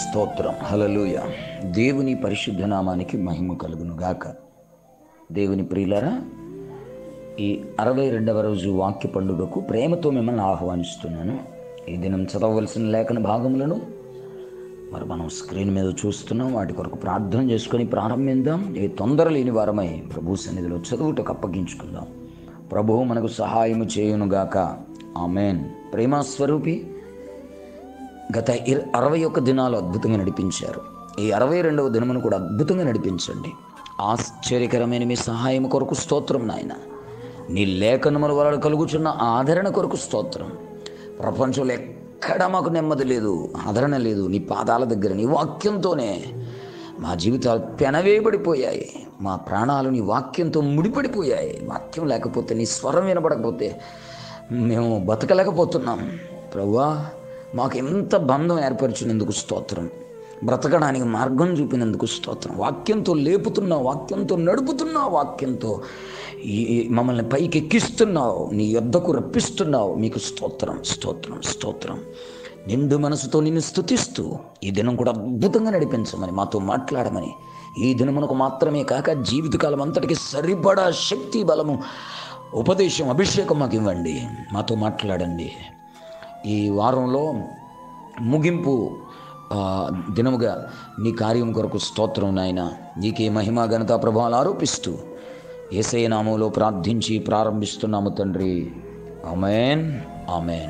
స్తోత్రం హలలుయ దేవుని పరిశుద్ధ నామానికి మహిమ కలుగును గాక దేవుని ప్రియులరా ఈ అరవై రెండవ రోజు వాక్య పండుగకు ప్రేమతో మిమ్మల్ని ఆహ్వానిస్తున్నాను ఈ దినం చదవవలసిన లేఖన భాగములను మరి మనం స్క్రీన్ మీద చూస్తున్నాం వాటి కొరకు ప్రార్థన చేసుకొని ప్రారంభిద్దాం ఏ తొందర లేని వారమై ప్రభు సన్నిధిలో చదువుటకు అప్పగించుకుందాం ప్రభువు మనకు సహాయము చేయునుగాక ఆమెన్ ప్రేమస్వరూపి గత ఇర- అరవై ఒక్క దినాలు అద్భుతంగా నడిపించారు ఈ అరవై రెండవ దినమును కూడా అద్భుతంగా నడిపించండి ఆశ్చర్యకరమైన మీ సహాయం కొరకు స్తోత్రం నాయన నీ లేఖనముల వలన కలుగుచున్న ఆదరణ కొరకు స్తోత్రం ప్రపంచంలో ఎక్కడా మాకు నెమ్మది లేదు ఆదరణ లేదు నీ పాదాల దగ్గర నీ వాక్యంతోనే మా జీవితాలు పెనవేయబడిపోయాయి మా ప్రాణాలు నీ వాక్యంతో ముడిపడిపోయాయి వాక్యం లేకపోతే నీ స్వరం వినబడకపోతే మేము బతకలేకపోతున్నాం ప్రవ్వా మాకు ఎంత బంధం ఏర్పరిచినందుకు స్తోత్రం బ్రతకడానికి మార్గం చూపినందుకు స్తోత్రం వాక్యంతో లేపుతున్నావు వాక్యంతో నడుపుతున్నావు వాక్యంతో ఈ- ఈ మమ్మల్ని పైకి ఎక్కిస్తున్నావు నీ యొద్దకు రప్పిస్తున్నావు మీకు స్తోత్రం స్తోత్రం స్తోత్రం నిండు మనసుతో నిన్ను స్తుతిస్తూ ఈ దినం కూడా అద్భుతంగా నడిపించమని మాతో మాట్లాడమని ఈ దినమునకు మాత్రమే కాక జీవితకాలం అంతటికి సరిపడా శక్తి బలము ఉపదేశం అభిషేకం మాకు ఇవ్వండి మాతో మాట్లాడండి ఈ వారంలో ముగింపు ఆ, దినముగా నీ కార్యం కొరకు స్తోత్రం నాయన నీకే మహిమ ఘనత ప్రభావాలు ఆరోపిస్తూ ఏసయ నామంలో ప్రార్థించి ప్రారంభిస్తున్నాము తండ్రి ఆమెన్ ఆమెన్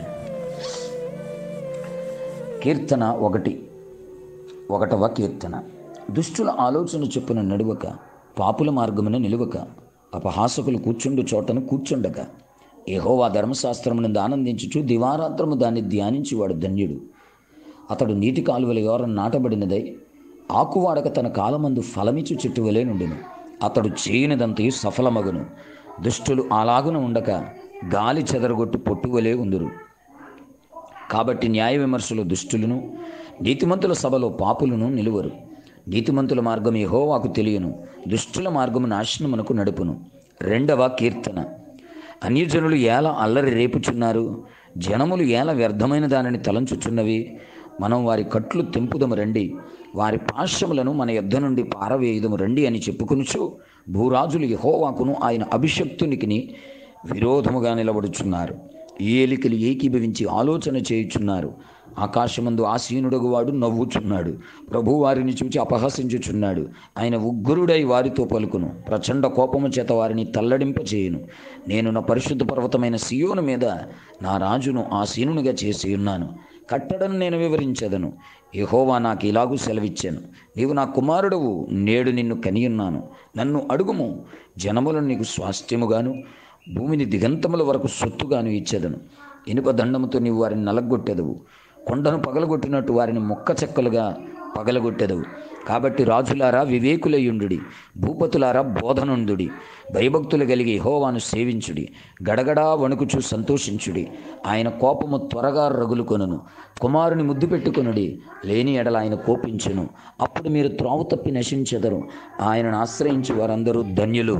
కీర్తన ఒకటి ఒకటవ కీర్తన దుష్టుల ఆలోచన చొప్పున నడువక పాపుల మార్గమున నిలువక అపహాసకులు కూర్చుండు చోటను కూర్చుండక యెహోవా ధర్మశాస్త్రమునందు ఆనందించుచు దివారాత్రము దాన్ని ధ్యానించేవాడు ధన్యుడు అతడు నీటి కాలువల యోరం నాటబడినదై ఆకువాడక తన కాలమందు ఫలమిచ్చు చెట్టు వలె నుండిను అతడు చేయనిదంతయు సఫలమగును దుష్టులు అలాగున ఉండక గాలి చెదరగొట్టు పొట్టువలే ఉందురు కాబట్టి న్యాయ విమర్శలు దుష్టులను నీతిమంతుల సభలో పాపులను నిలువరు నీతిమంతుల మార్గం యెహోవాకు తెలియను దుష్టుల మార్గము నాశనమునకు నడుపును రెండవ కీర్తన అన్యజనులు ఏల అల్లరి రేపుచున్నారు జనములు ఏల వ్యర్థమైన దానిని తలంచుచున్నవి మనం వారి కట్లు తెంపుదము రండి వారి పాశ్యములను మన యుద్ధ నుండి పారవేయుదము రండి అని చెప్పుకొనుచు భూరాజులు యెహోవాకును ఆయన అభిషక్తునికి విరోధముగా నిలబడుచున్నారు ఏలికలు ఏకీభవించి ఆలోచన చేయుచున్నారు ఆకాశమందు ఆసీనుడగు వాడు నవ్వుచున్నాడు ప్రభు వారిని చూచి అపహసించుచున్నాడు ఆయన ఉగ్రుడై వారితో పలుకును ప్రచండ కోపము చేత వారిని తల్లడింపచేయును నేను నా పరిశుద్ధ పర్వతమైన సియోను మీద నా రాజును ఆసీనునిగా చేసి ఉన్నాను కట్టడను నేను వివరించదను యెహోవా నాకు ఇలాగూ సెలవిచ్చాను నీవు నా కుమారుడవు నేడు నిన్ను కనియున్నాను నన్ను అడుగుము జనములను నీకు స్వాస్థ్యముగాను భూమిని దిగంతముల వరకు సొత్తుగాను ఇచ్చేదను ఇనుప దండముతో నీవు వారిని నలగొట్టెదవు కొండను పగలగొట్టినట్టు వారిని మొక్క చెక్కలుగా పగలగొట్టెదవు కాబట్టి రాజులారా వివేకులయుండుడి భూపతులారా బోధనుందుడి భయభక్తులు కలిగి హోవాను సేవించుడి గడగడా వణుకుచూ సంతోషించుడి ఆయన కోపము త్వరగా రగులుకొనును కుమారుని ముద్దు పెట్టుకొనుడి లేని ఎడల ఆయన కోపించును అప్పుడు మీరు త్రోవ తప్పి నశించెదరు ఆయనను ఆశ్రయించి వారందరూ ధన్యులు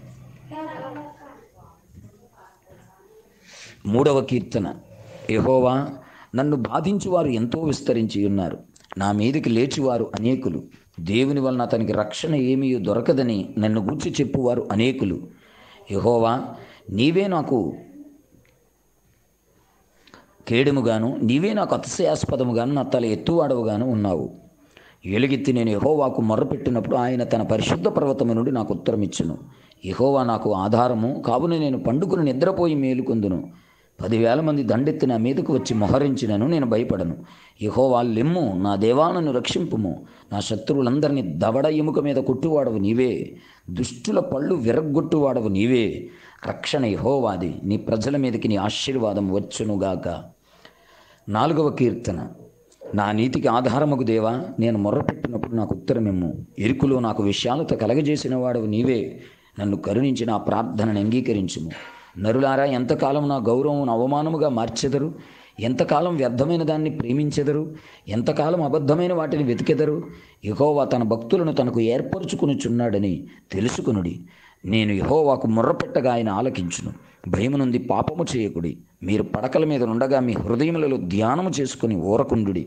మూడవ కీర్తన యెహోవా నన్ను బాధించువారు ఎంతో విస్తరించి ఉన్నారు నా మీదకి లేచివారు అనేకులు దేవుని వలన అతనికి రక్షణ ఏమీ దొరకదని నన్ను గూర్చి చెప్పువారు అనేకులు యెహోవా నీవే నాకు కేడుముగాను నీవే నాకు అతిశయాస్పదముగాను నా తల ఎత్తువాడవుగాను ఉన్నావు ఎలుగెత్తి నేను యహోవాకు మొర్రపెట్టినప్పుడు ఆయన తన పరిశుద్ధ పర్వతము నుండి నాకు ఉత్తరమిచ్చును యహోవా నాకు ఆధారము కావున నేను పండుకుని నిద్రపోయి మేలుకొందును పదివేల మంది దండెత్తి నా మీదకు వచ్చి మొహరించినను నేను భయపడను యహోవా లెమ్ము నా దేవాలను రక్షింపుము నా శత్రువులందరినీ దవడ ఎముక మీద కొట్టువాడవు నీవే దుష్టుల పళ్ళు విరగ్గొట్టువాడవు నీవే రక్షణ యహోవాది నీ ప్రజల మీదకి నీ ఆశీర్వాదం వచ్చునుగాక నాలుగవ కీర్తన నా నీతికి ఆధారముకు దేవా నేను మొర్రపెట్టినప్పుడు నాకు ఉత్తరమిమ్ము ఇరుకులో నాకు విశాలత కలగజేసిన వాడవు నీవే నన్ను కరుణించి నా ప్రార్థనను అంగీకరించుము నరులారా ఎంతకాలం నా గౌరవం అవమానముగా మార్చెదరు ఎంతకాలం వ్యర్థమైన దాన్ని ప్రేమించెదరు ఎంతకాలం అబద్ధమైన వాటిని వెతికెదరు యహోవా తన భక్తులను తనకు ఏర్పరచుకునిచున్నాడని తెలుసుకునుడి నేను యహోవాకు మొర్రపెట్టగా ఆయన ఆలకించును భయము నుండి పాపము చేయకుడి మీరు పడకల మీద ఉండగా మీ హృదయములలో ధ్యానము చేసుకుని ఊరకుండుడి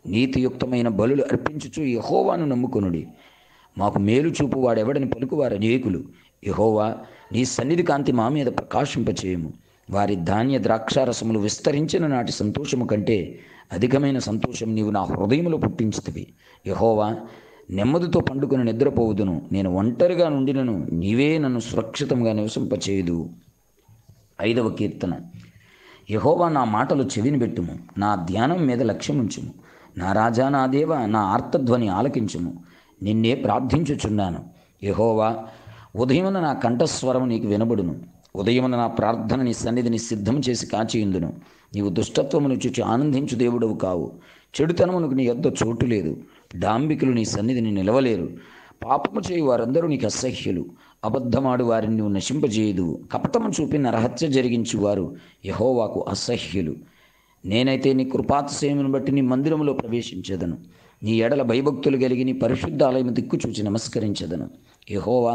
నీతియుక్తమైన బలులు అర్పించుచు యహోవాను నమ్ముకొనుడి మాకు మేలు చూపు వాడెవడని పలుకువారు అనేకులు యహోవా నీ సన్నిధి కాంతి మా మీద ప్రకాశింపచేయము వారి ధాన్య ద్రాక్షారసములు విస్తరించిన నాటి సంతోషము కంటే అధికమైన సంతోషం నీవు నా హృదయంలో పుట్టించుతవి యహోవా నెమ్మదితో పండుకొని నిద్రపోవుదును నేను ఒంటరిగా నుండినను నీవే నన్ను సురక్షితంగా నివసింపచేయదు ఐదవ కీర్తన యహోవా నా మాటలు చెవిని పెట్టుము నా ధ్యానం మీద లక్ష్యముంచుము నా రాజా నా దేవ నా ఆర్తధ్వని ఆలకించుము నిన్నే ప్రార్థించుచున్నాను యహోవా ఉదయమున నా కంఠస్వరము నీకు వినబడును ఉదయమున నా ప్రార్థన నీ సన్నిధిని సిద్ధం చేసి కాచియుందును నీవు దుష్టత్వమును చూచి ఆనందించు దేవుడవు కావు చెడుతనమునకు నీ యొద్ద చోటు లేదు డాంబికులు నీ సన్నిధిని నిలవలేరు పాపము చేయి వారందరూ నీకు అసహ్యులు అబద్ధమాడు వారిని నువ్వు నశింపజేయదు కపటము చూపి నరహత్య జరిగించి వారు యహోవాకు అసహ్యులు నేనైతే నీ కృపాతిశయమును బట్టి నీ మందిరములో ప్రవేశించదను నీ ఎడల భయభక్తులు కలిగి నీ పరిశుద్ధ ఆలయము దిక్కు చూచి నమస్కరించదను యహోవా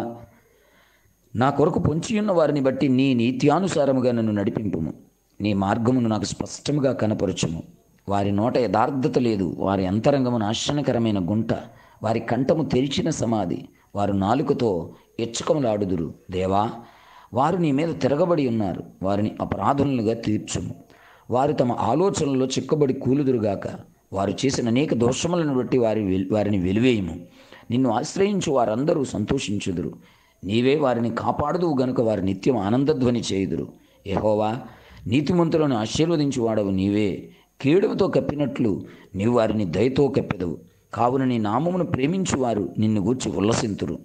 నా కొరకు పొంచియున్న వారిని బట్టి నీ నీత్యానుసారముగా నన్ను నడిపింపుము నీ మార్గమును నాకు స్పష్టముగా కనపరచుము వారి నోట యథార్థత లేదు వారి అంతరంగము నాశనకరమైన గుంట వారి కంఠము తెరిచిన సమాధి వారు నాలుకతో ఎచ్చుకములాడుదురు దేవా వారు నీ మీద తిరగబడి ఉన్నారు వారిని అపరాధులుగా తీర్చుము వారు తమ ఆలోచనలో చిక్కబడి కూలుదురుగాక వారు చేసిన అనేక దోషములను బట్టి వారి వెల్- వారిని వెలివేయము నిన్ను ఆశ్రయించు వారందరూ సంతోషించుదురు నీవే వారిని కాపాడుదువు గనుక వారి నిత్యం ఆనందధ్వని చేయుదురు యెహోవా నీతిమంతులను ఆశీర్వదించు వాడవు నీవే కీడుతో కప్పినట్లు నీవు వారిని దయతో కప్పెదవు కావున నీ నామమును ప్రేమించువారు నిన్ను గూర్చి ఉల్లసింతురు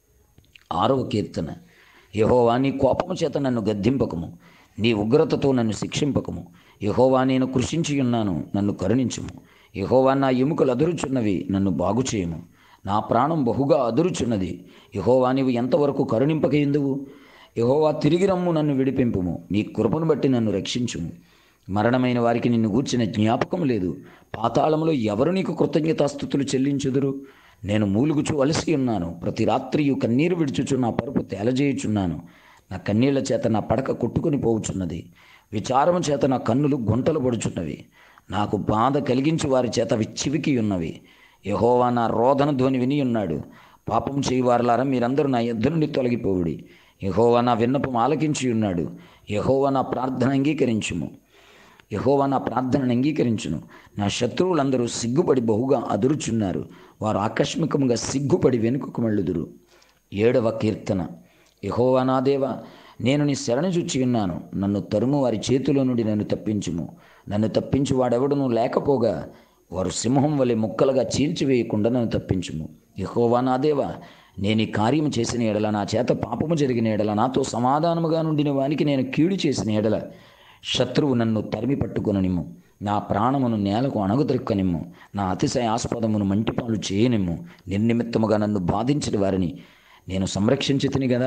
ఆరవ కీర్తన యహోవా నీ కోపము చేత నన్ను గద్దింపకము నీ ఉగ్రతతో నన్ను శిక్షింపకము యహోవా నేను కృషించి ఉన్నాను నన్ను కరుణించుము యహోవా నా ఎముకలు అదురుచున్నవి నన్ను బాగు చేయము నా ప్రాణం బహుగా అదురుచున్నది యహోవా నీవు ఎంతవరకు కరుణింపక ఎందువు యహోవా తిరిగి రమ్ము నన్ను విడిపింపుము నీ కృపను బట్టి నన్ను రక్షించుము మరణమైన వారికి నిన్ను గూర్చిన జ్ఞాపకం లేదు పాతాళంలో ఎవరు నీకు కృతజ్ఞతాస్థుతులు చెల్లించుదురు నేను మూలుగుచు అలసి ఉన్నాను ప్రతి రాత్రియు కన్నీరు విడుచుచు నా పరుపు తేలజేయుచున్నాను నా కన్నీళ్ల చేత నా పడక కొట్టుకుని పోవుచున్నది విచారము చేత నా కన్నులు గుంటలు పడుచున్నవి నాకు బాధ కలిగించి వారి చేత విచ్చివికి ఉన్నవి యహోవా నా రోదన ధ్వని విని ఉన్నాడు పాపం చేయువారులారా మీరందరూ నా యొద్ద నుండి తొలగిపోవుడి యహోవా నా విన్నపం ఆలకించి ఉన్నాడు యహోవా నా ప్రార్థన అంగీకరించుము యహోవా నా ప్రార్థనను అంగీకరించును నా శత్రువులందరూ సిగ్గుపడి బహుగా అదురుచున్నారు వారు ఆకస్మికంగా సిగ్గుపడి వెనుకకు మళ్ళుదురు ఏడవ కీర్తన యహోవా నా దేవా నేను నీ శరణు చుచ్చి ఉన్నాను నన్ను తరుము వారి చేతిలో నుండి నన్ను తప్పించుము నన్ను తప్పించు వాడెవడును లేకపోగా వారు సింహం వలె ముక్కలుగా చీల్చివేయకుండా నన్ను తప్పించుము యహోవా నా దేవా నేను ఈ కార్యము చేసిన ఎడల నా చేత పాపము జరిగిన ఎడల నాతో సమాధానముగా నుండిన వానికి నేను కీడు చేసిన ఎడల శత్రువు నన్ను తరిమి పట్టుకొననిమ్ము నా ప్రాణమును నేలకు అణగుద్రిక్కనిమ్ము నా అతిశయాస్పదమును మంటిపాలు చేయనిమ్ము నిర్నిమిత్తముగా నన్ను బాధించిన వారిని నేను సంరక్షించి తిని కదా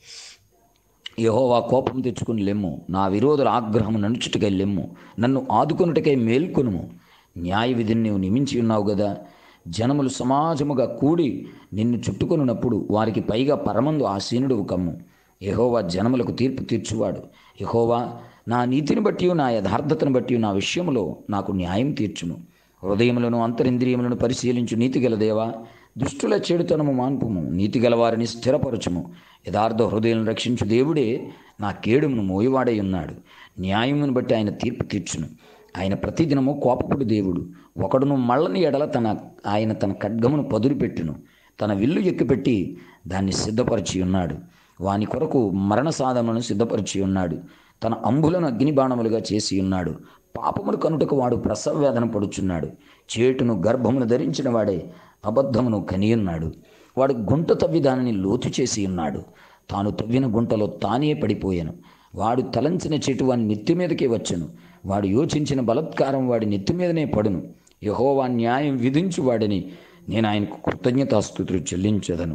యహోవా కోపం తెచ్చుకుని లెమ్ము నా విరోధుల ఆగ్రహము నడుచుటకై లెమ్ము నన్ను ఆదుకొనుటకై మేల్కొనుము న్యాయ విధిని నీవు నియమించి ఉన్నావు కదా జనములు సమాజముగా కూడి నిన్ను చుట్టుకొనున్నప్పుడు వారికి పైగా పరమందు ఆసీనుడువు కమ్ము యహోవా జనములకు తీర్పు తీర్చువాడు యహోవా నా నీతిని బట్టి నా యథార్థతను బట్టి నా విషయంలో నాకు న్యాయం తీర్చుము హృదయములను అంతరింద్రియములను పరిశీలించు నీతిగల దేవా దుష్టుల చెడుతనము మాన్పుము నీతిగల వారిని స్థిరపరచుము యథార్థ హృదయం రక్షించు దేవుడే నా కేడుమును మోయవాడై ఉన్నాడు న్యాయమును బట్టి ఆయన తీర్పు తీర్చును ఆయన ప్రతిదినము కోపపుడు దేవుడు ఒకడును మళ్ళని ఎడల తన ఆయన తన ఖడ్గమును పదులు పెట్టును తన విల్లు ఎక్కుపెట్టి దాన్ని సిద్ధపరిచి ఉన్నాడు వాని కొరకు మరణ సాధనను సిద్ధపరిచి ఉన్నాడు తన అంబులను అగ్నిబాణములుగా చేసి ఉన్నాడు పాపమును కనుటకు వాడు ప్రసవ వేదన పడుచున్నాడు చేటును గర్భమును ధరించిన వాడే అబద్ధమును కనియున్నాడు వాడు గుంట తవ్వి దానిని లోతు చేసి ఉన్నాడు తాను తవ్విన గుంటలో తానే పడిపోయాను వాడు తలంచిన చెట్టు వాని నెత్తి మీదకే వచ్చను వాడు యోచించిన బలత్కారం వాడి నెత్తి మీదనే పడును యహోవా న్యాయం విధించు వాడిని నేను ఆయనకు కృతజ్ఞతాస్థుతులు చెల్లించదను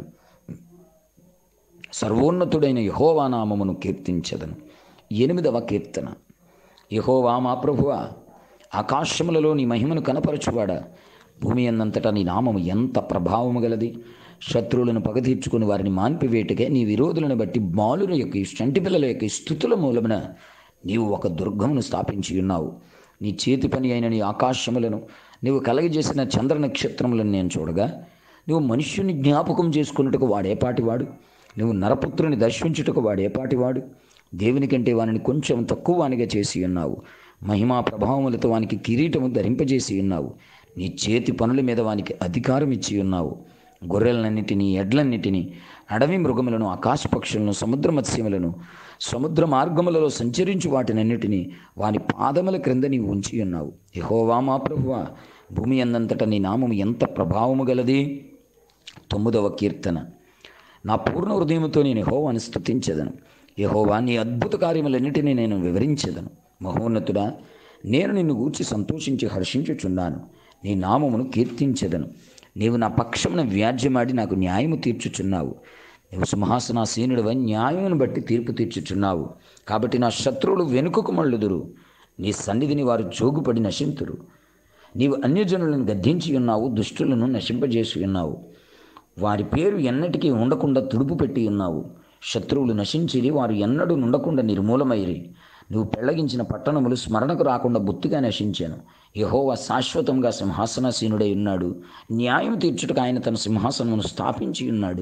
సర్వోన్నతుడైన యహోవా నామమును కీర్తించదను ఎనిమిదవ కీర్తన యహోవా మా ప్రభువా ఆకాశములలో నీ మహిమను కనపరచువాడా భూమి అన్నంతటా నీ నామము ఎంత ప్రభావము గలది శత్రువులను పగ తీర్చుకుని వారిని మాన్పివేటకే నీ విరోధులను బట్టి బాలుల యొక్క చంటి పిల్లల యొక్క స్థుతుల మూలమున నీవు ఒక దుర్గమును స్థాపించి ఉన్నావు నీ చేతి పని అయిన నీ ఆకాశములను నీవు కలగజేసిన చంద్ర నక్షత్రములను నేను చూడగా నువ్వు మనుష్యుని జ్ఞాపకం చేసుకున్నట్టుకు వాడేపాటివాడు నువ్వు నరపుత్రుని దర్శించుటకు వాడేపాటివాడు దేవుని కంటే వానిని కొంచెం తక్కువ వానిగా చేసి ఉన్నావు మహిమా ప్రభావములతో వానికి కిరీటము ధరింపజేసి ఉన్నావు నీ చేతి పనుల మీద వానికి అధికారం ఇచ్చి ఉన్నావు గొర్రెలన్నిటినీ ఎడ్లన్నిటినీ అడవి మృగములను ఆకాశ పక్షులను సముద్ర మత్స్యములను సముద్ర మార్గములలో సంచరించు వాటినన్నిటినీ వాని పాదముల క్రింద నీవు ఉంచి ఉన్నావు యహోవా మా ప్రభువా భూమి అన్నంతట నీ నామము ఎంత ప్రభావము గలది తొమ్మిదవ కీర్తన నా పూర్ణ హృదయముతో నేను యహోవాని స్తుతించదను యహోవా నీ అద్భుత కార్యములన్నిటినీ నేను వివరించదను మహోన్నతుడా నేను నిన్ను గూర్చి సంతోషించి హర్షించుచున్నాను నీ నామమును కీర్తించదను నీవు నా పక్షమున వ్యాజ్యమాడి నాకు న్యాయము తీర్చుచున్నావు నీవు సింహాసనాసీనుడివై న్యాయమును బట్టి తీర్పు తీర్చుచున్నావు కాబట్టి నా శత్రువులు వెనుకకు మళ్ళుదురు నీ సన్నిధిని వారు జోగుపడి నశింతురు నీవు అన్యజనులను గద్దించి ఉన్నావు దుష్టులను నశింపజేసి ఉన్నావు వారి పేరు ఎన్నటికీ ఉండకుండా తుడుపు పెట్టి ఉన్నావు శత్రువులు నశించిరి వారు ఎన్నడూ నుండకుండా నిర్మూలమైరి నువ్వు పెళ్లగించిన పట్టణములు స్మరణకు రాకుండా బొత్తిగా నశించాను యహోవా శాశ్వతంగా సింహాసనాసీనుడై ఉన్నాడు న్యాయం తీర్చుటకు ఆయన తన సింహాసనమును స్థాపించి ఉన్నాడు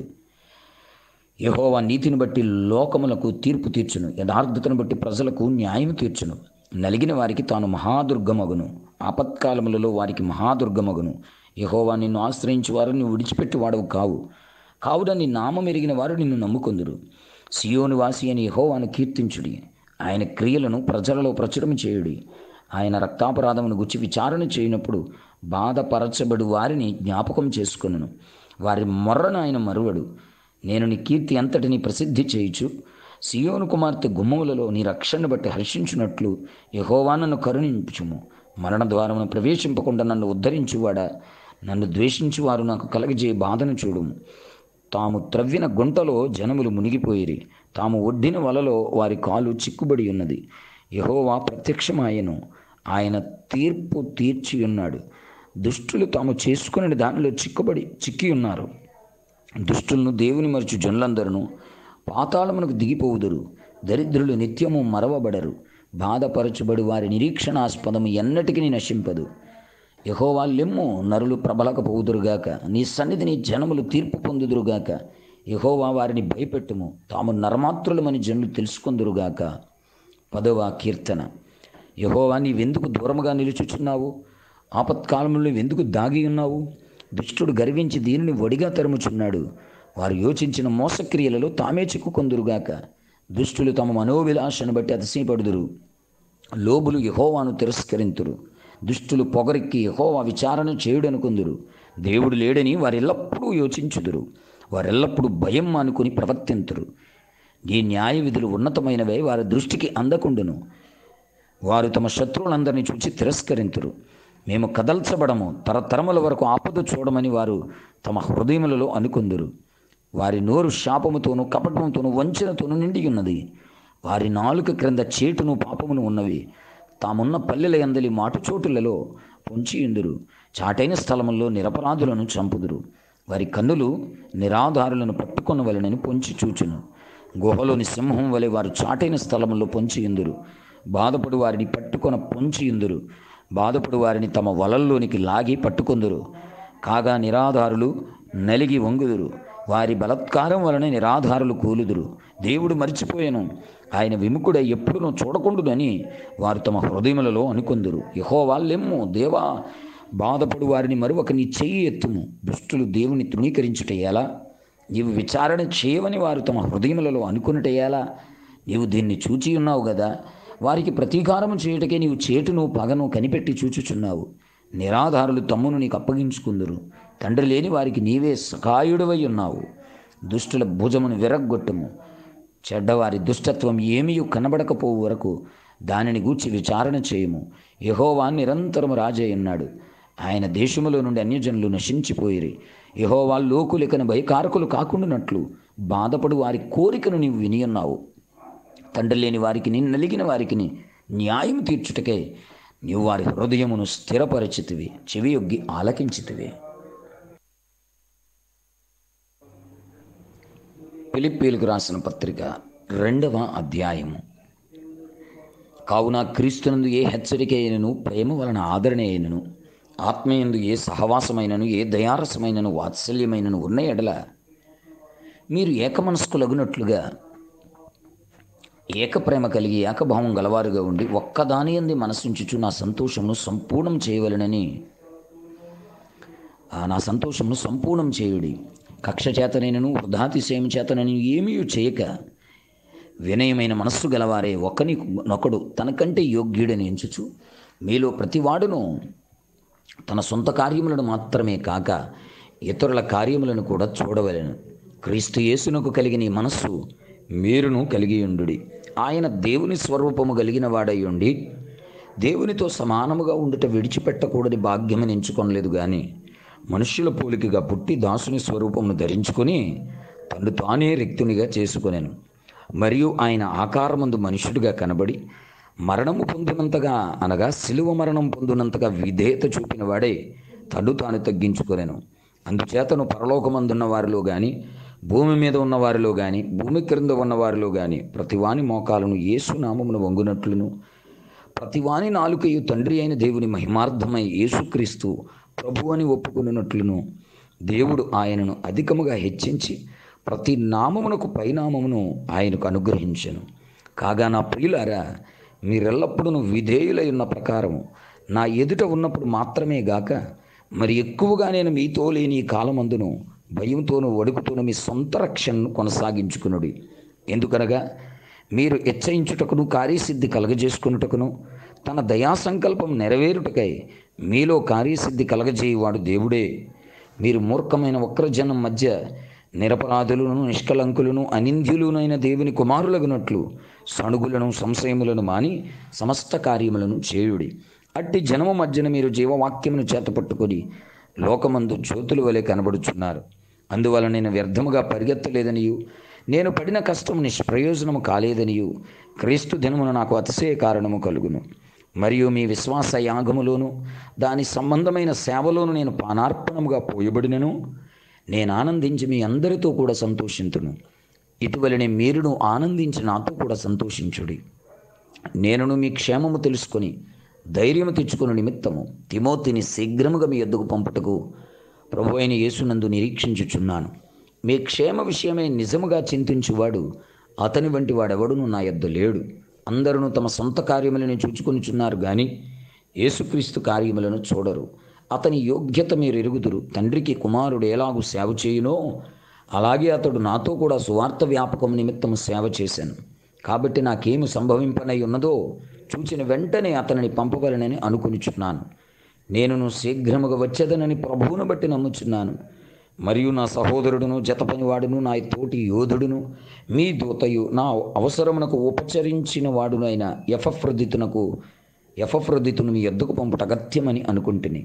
యహోవా నీతిని బట్టి లోకములకు తీర్పు తీర్చును యథార్థతను బట్టి ప్రజలకు న్యాయం తీర్చును నలిగిన వారికి తాను మహాదుర్గమగును ఆపత్కాలములలో వారికి మహాదుర్గమగును యహోవా నిన్ను ఆశ్రయించి వారు నువ్వు విడిచిపెట్టి వాడవు కావు కావున నీ నామం ఎరిగిన వారు నిన్ను నమ్ముకొందురు సియోని వాసి అని యహోవాను కీర్తించుడి ఆయన క్రియలను ప్రజలలో ప్రచురం చేయుడి ఆయన రక్తాపరాధమును గుచ్చి విచారణ చేయనప్పుడు బాధపరచబడు వారిని జ్ఞాపకం చేసుకొనును వారి మొర్రను ఆయన మరువడు నేను నీ కీర్తి అంతటిని ప్రసిద్ధి చేయుచు సియోను కుమార్తె గుమ్మములలో నీ రక్షణ బట్టి హర్షించున్నట్లు యహోవా నన్ను కరుణించుము మరణ ద్వారమును ప్రవేశింపకుండా నన్ను ఉద్ధరించువాడా నన్ను ద్వేషించువారు నాకు కలగజే బాధను చూడుము తాము త్రవ్విన గుంటలో జనములు మునిగిపోయిరి తాము ఒడ్డిన వలలో వారి కాలు చిక్కుబడి ఉన్నది యహోవా ప్రత్యక్షమాయను ఆయన తీర్పు తీర్చి ఉన్నాడు దుష్టులు తాము చేసుకుని దానిలో చిక్కుబడి చిక్కి ఉన్నారు దుష్టులను దేవుని మరచు జనులందరూ పాతాళమునకు దిగిపోవుదురు దరిద్రులు నిత్యము మరవబడరు బాధపరచుబడి వారి నిరీక్షణాస్పదము ఎన్నటికీ నశింపదు యహోవా లెమ్ము నరులు ప్రబలకపోవుదురుగాక నీ సన్నిధిని జనములు తీర్పు పొందుదురుగాక యహోవా వారిని భయపెట్టుము తాము నరమాత్రులమని జనులు తెలుసుకొందురుగాక పదవ కీర్తన యహోవా నీవెందుకు దూరముగా నిలుచుచున్నావు ఆపత్కాలంలో నువ్వెందుకు దాగి ఉన్నావు దుష్టుడు గర్వించి దీనిని వడిగా తరుముచున్నాడు వారు యోచించిన మోసక్రియలలో తామే చిక్కుకొందురుగాక దుష్టులు తమ మనోవిలాషను బట్టి అతిశయపడుదురు లోబులు యహోవాను తిరస్కరింతురు దుష్టులు పొగరెక్కి యహోవా విచారణ చేయుడనుకుందురు దేవుడు లేడని వారెల్లప్పుడూ యోచించుదురు వారెల్లప్పుడూ భయం అనుకుని ప్రవర్తింతురు ఈ న్యాయ విధులు ఉన్నతమైనవే వారి దృష్టికి అందకుండును వారు తమ శత్రువులందరినీ చూచి తిరస్కరింతురు మేము కదల్చబడము తరతరముల వరకు ఆపద చూడమని వారు తమ హృదయములలో అనుకుందురు వారి నోరు శాపముతోనూ కపటముతోనూ వంచనతోనూ నిండి ఉన్నది వారి నాలుక క్రింద చేటును పాపమును ఉన్నవి తామున్న పల్లెల ఎందలి మాటుచోటులలో పొంచియుందురు చాటైన స్థలముల్లో నిరపరాధులను చంపుదురు వారి కన్నులు నిరాధారులను పట్టుకొనవలనని పొంచి చూచును గుహలోని సింహం వలె వారు చాటైన స్థలముల్లో పొంచియుందురు బాధపడు వారిని పట్టుకొన పొంచియుందురు బాధపడు వారిని తమ వలల్లోనికి లాగి పట్టుకొందురు కాగా నిరాధారులు నలిగి వంగుదురు వారి బలత్కారం వలన నిరాధారులు కూలుదురు దేవుడు మర్చిపోయాను ఆయన విముఖుడై ఎప్పుడునూ చూడకుండునని వారు తమ హృదయములలో అనుకొందురు యహోవా లెమ్ము దేవా బాధపడు వారిని మరొక నీ చెయ్యి ఎత్తుము దుష్టులు దేవుని తృణీకరించుట ఎలా నీవు విచారణ చేయవని వారు తమ హృదయములలో అనుకున్నట ఎలా నీవు దీన్ని చూచి ఉన్నావు కదా వారికి ప్రతీకారము చేయుటకే నీవు చేటును పగను కనిపెట్టి చూచుచున్నావు నిరాధారులు తమ్మును నీకు అప్పగించుకుందురు తండ్రి లేని వారికి నీవే సకాయుడవై ఉన్నావు దుష్టుల భుజమును విరగ్గొట్టుము చెడ్డవారి దుష్టత్వం ఏమీ కనబడకపోవు వరకు దానిని గూర్చి విచారణ చేయము యహోవా నిరంతరము రాజై ఉన్నాడు ఆయన దేశములో నుండి అన్యజనులు నశించిపోయిరి యహోవా లోకులికన భయకారకులు కాకుండానట్లు బాధపడు వారి కోరికను నీవు వినియున్నావు తండ్రి లేని వారికి నలిగిన వారికి న్యాయం తీర్చుటకే నీవు వారి హృదయమును స్థిరపరచితివి చెవి యొగ్గి ఆలకించితివి ఫిలిప్పీలకు రాసిన పత్రిక రెండవ అధ్యాయము కావున క్రీస్తునందు ఏ హెచ్చరిక అయినను ప్రేమ వలన ఆదరణ అయినను ఆత్మయందు ఏ సహవాసమైనను ఏ దయారసమైనను వాత్సల్యమైనను ఉన్న ఎడల మీరు ఏకమనస్కులగునట్లుగా ఏకప్రేమ కలిగి ఏకభావం గలవారుగా ఉండి ఒక్కదాని అంది మనసుంచుచు నా సంతోషమును సంపూర్ణం చేయవలనని ఆ నా సంతోషమును సంపూర్ణం చేయుడి కక్ష చేతనైనను వృధాతిశయం చేతనని ఏమీ చేయక వినయమైన మనస్సు గలవారే ఒకని నొకడు తనకంటే యోగ్యుడని ఎంచుచు మీలో ప్రతివాడును తన సొంత కార్యములను మాత్రమే కాక ఇతరుల కార్యములను కూడా చూడవలెను క్రీస్తు యేసునకు కలిగిన ఈ మనస్సు మీరును కలిగి ఉండుడి ఆయన దేవుని స్వరూపము కలిగిన వాడై ఉండి దేవునితో సమానముగా ఉండుట విడిచిపెట్టకూడని భాగ్యమని ఎంచుకొనలేదు కానీ మనుష్యుల పోలికగా పుట్టి దాసుని స్వరూపమును ధరించుకొని తను తానే రిక్తునిగా చేసుకొనెను మరియు ఆయన ఆకారమందు మనుష్యుడిగా కనబడి మరణము పొందినంతగా అనగా శిలువ మరణం పొందినంతగా విధేయత చూపిన వాడే తను తాను తగ్గించుకొనెను అందుచేతను పరలోకమందున్న వారిలో కానీ భూమి మీద ఉన్న వారిలో కానీ భూమి క్రింద ఉన్న వారిలో కానీ ప్రతివాని మోకాలను యేసునామమును వంగునట్లును ప్రతివాని నాలుకయు తండ్రి అయిన దేవుని మహిమార్థమై యేసుక్రీస్తు ప్రభు అని ఒప్పుకున్నట్లును దేవుడు ఆయనను అధికముగా హెచ్చించి ప్రతి నామమునకు పైనామమును ఆయనకు అనుగ్రహించెను కాగా నా ప్రియులారా మీరెల్లప్పుడూ విధేయులై ఉన్న ప్రకారము నా ఎదుట ఉన్నప్పుడు మాత్రమే గాక మరి ఎక్కువగా నేను మీతో లేని ఈ కాలమందును భయంతోనూ వడుకుతోనూ మీ సొంత రక్షణను కొనసాగించుకునుడి ఎందుకనగా మీరు హెచ్చరించుటకును కార్యసిద్ధి కలగజేసుకున్నటకును తన దయా సంకల్పం నెరవేరుటకై మీలో కార్యసిద్ధి కలగజేయవాడు దేవుడే మీరు మూర్ఖమైన వక్రజనం మధ్య నిరపరాధులను నిష్కలంకులను అనింద్యులునైన దేవుని కుమారులగునట్లు సణుగులను సంశయములను మాని సమస్త కార్యములను చేయుడి అట్టి జనము మధ్యన మీరు జీవవాక్యమును చేతపట్టుకొని లోకమందు జ్యోతుల వలె కనబడుచున్నారు అందువల్ల నేను వ్యర్థముగా పరిగెత్తలేదనియు నేను పడిన కష్టం నిష్ప్రయోజనము కాలేదనియు క్రీస్తు దినమున నాకు అతిశయ కారణము కలుగును మరియు మీ విశ్వాస యాగములోను దాని సంబంధమైన సేవలోను నేను పానార్పణముగా పోయబడినను నేను ఆనందించి మీ అందరితో కూడా సంతోషింతును ఇటువలనే మీరును ఆనందించి నాతో కూడా సంతోషించుడి నేనును మీ క్షేమము తెలుసుకొని ధైర్యము తెచ్చుకుని నిమిత్తము తిమోతిని శీఘ్రముగా మీ ఎద్దుకు పంపుటకు ప్రభు అయిన యేసునందు నిరీక్షించుచున్నాను మీ క్షేమ విషయమై నిజముగా చింతించువాడు అతని వంటి వాడెవడును నా యొద్ద లేడు అందరూ తమ సొంత కార్యములను చూచుకొనిచున్నారు కానీ యేసుక్రీస్తు కార్యములను చూడరు అతని యోగ్యత మీరు ఎరుగుదురు తండ్రికి కుమారుడు ఎలాగూ సేవ చేయునో అలాగే అతడు నాతో కూడా సువార్త వ్యాపకం నిమిత్తం సేవ చేశాను కాబట్టి నాకేమి సంభవింపనై ఉన్నదో చూచిన వెంటనే అతనిని పంపవలనని అనుకునిచున్నాను నేనును శీఘ్రముగా వచ్చేదనని ప్రభువును బట్టి నమ్ముచున్నాను మరియు నా సహోదరుడును జతపనివాడును నా తోటి యోధుడును మీ దూతయు నా అవసరమునకు ఉపచరించిన వాడునైన యఫఫ్రదితునకు యఫఫ్రదితును మీ ఎద్దుకు పంపుట అగత్యమని అనుకుంటుని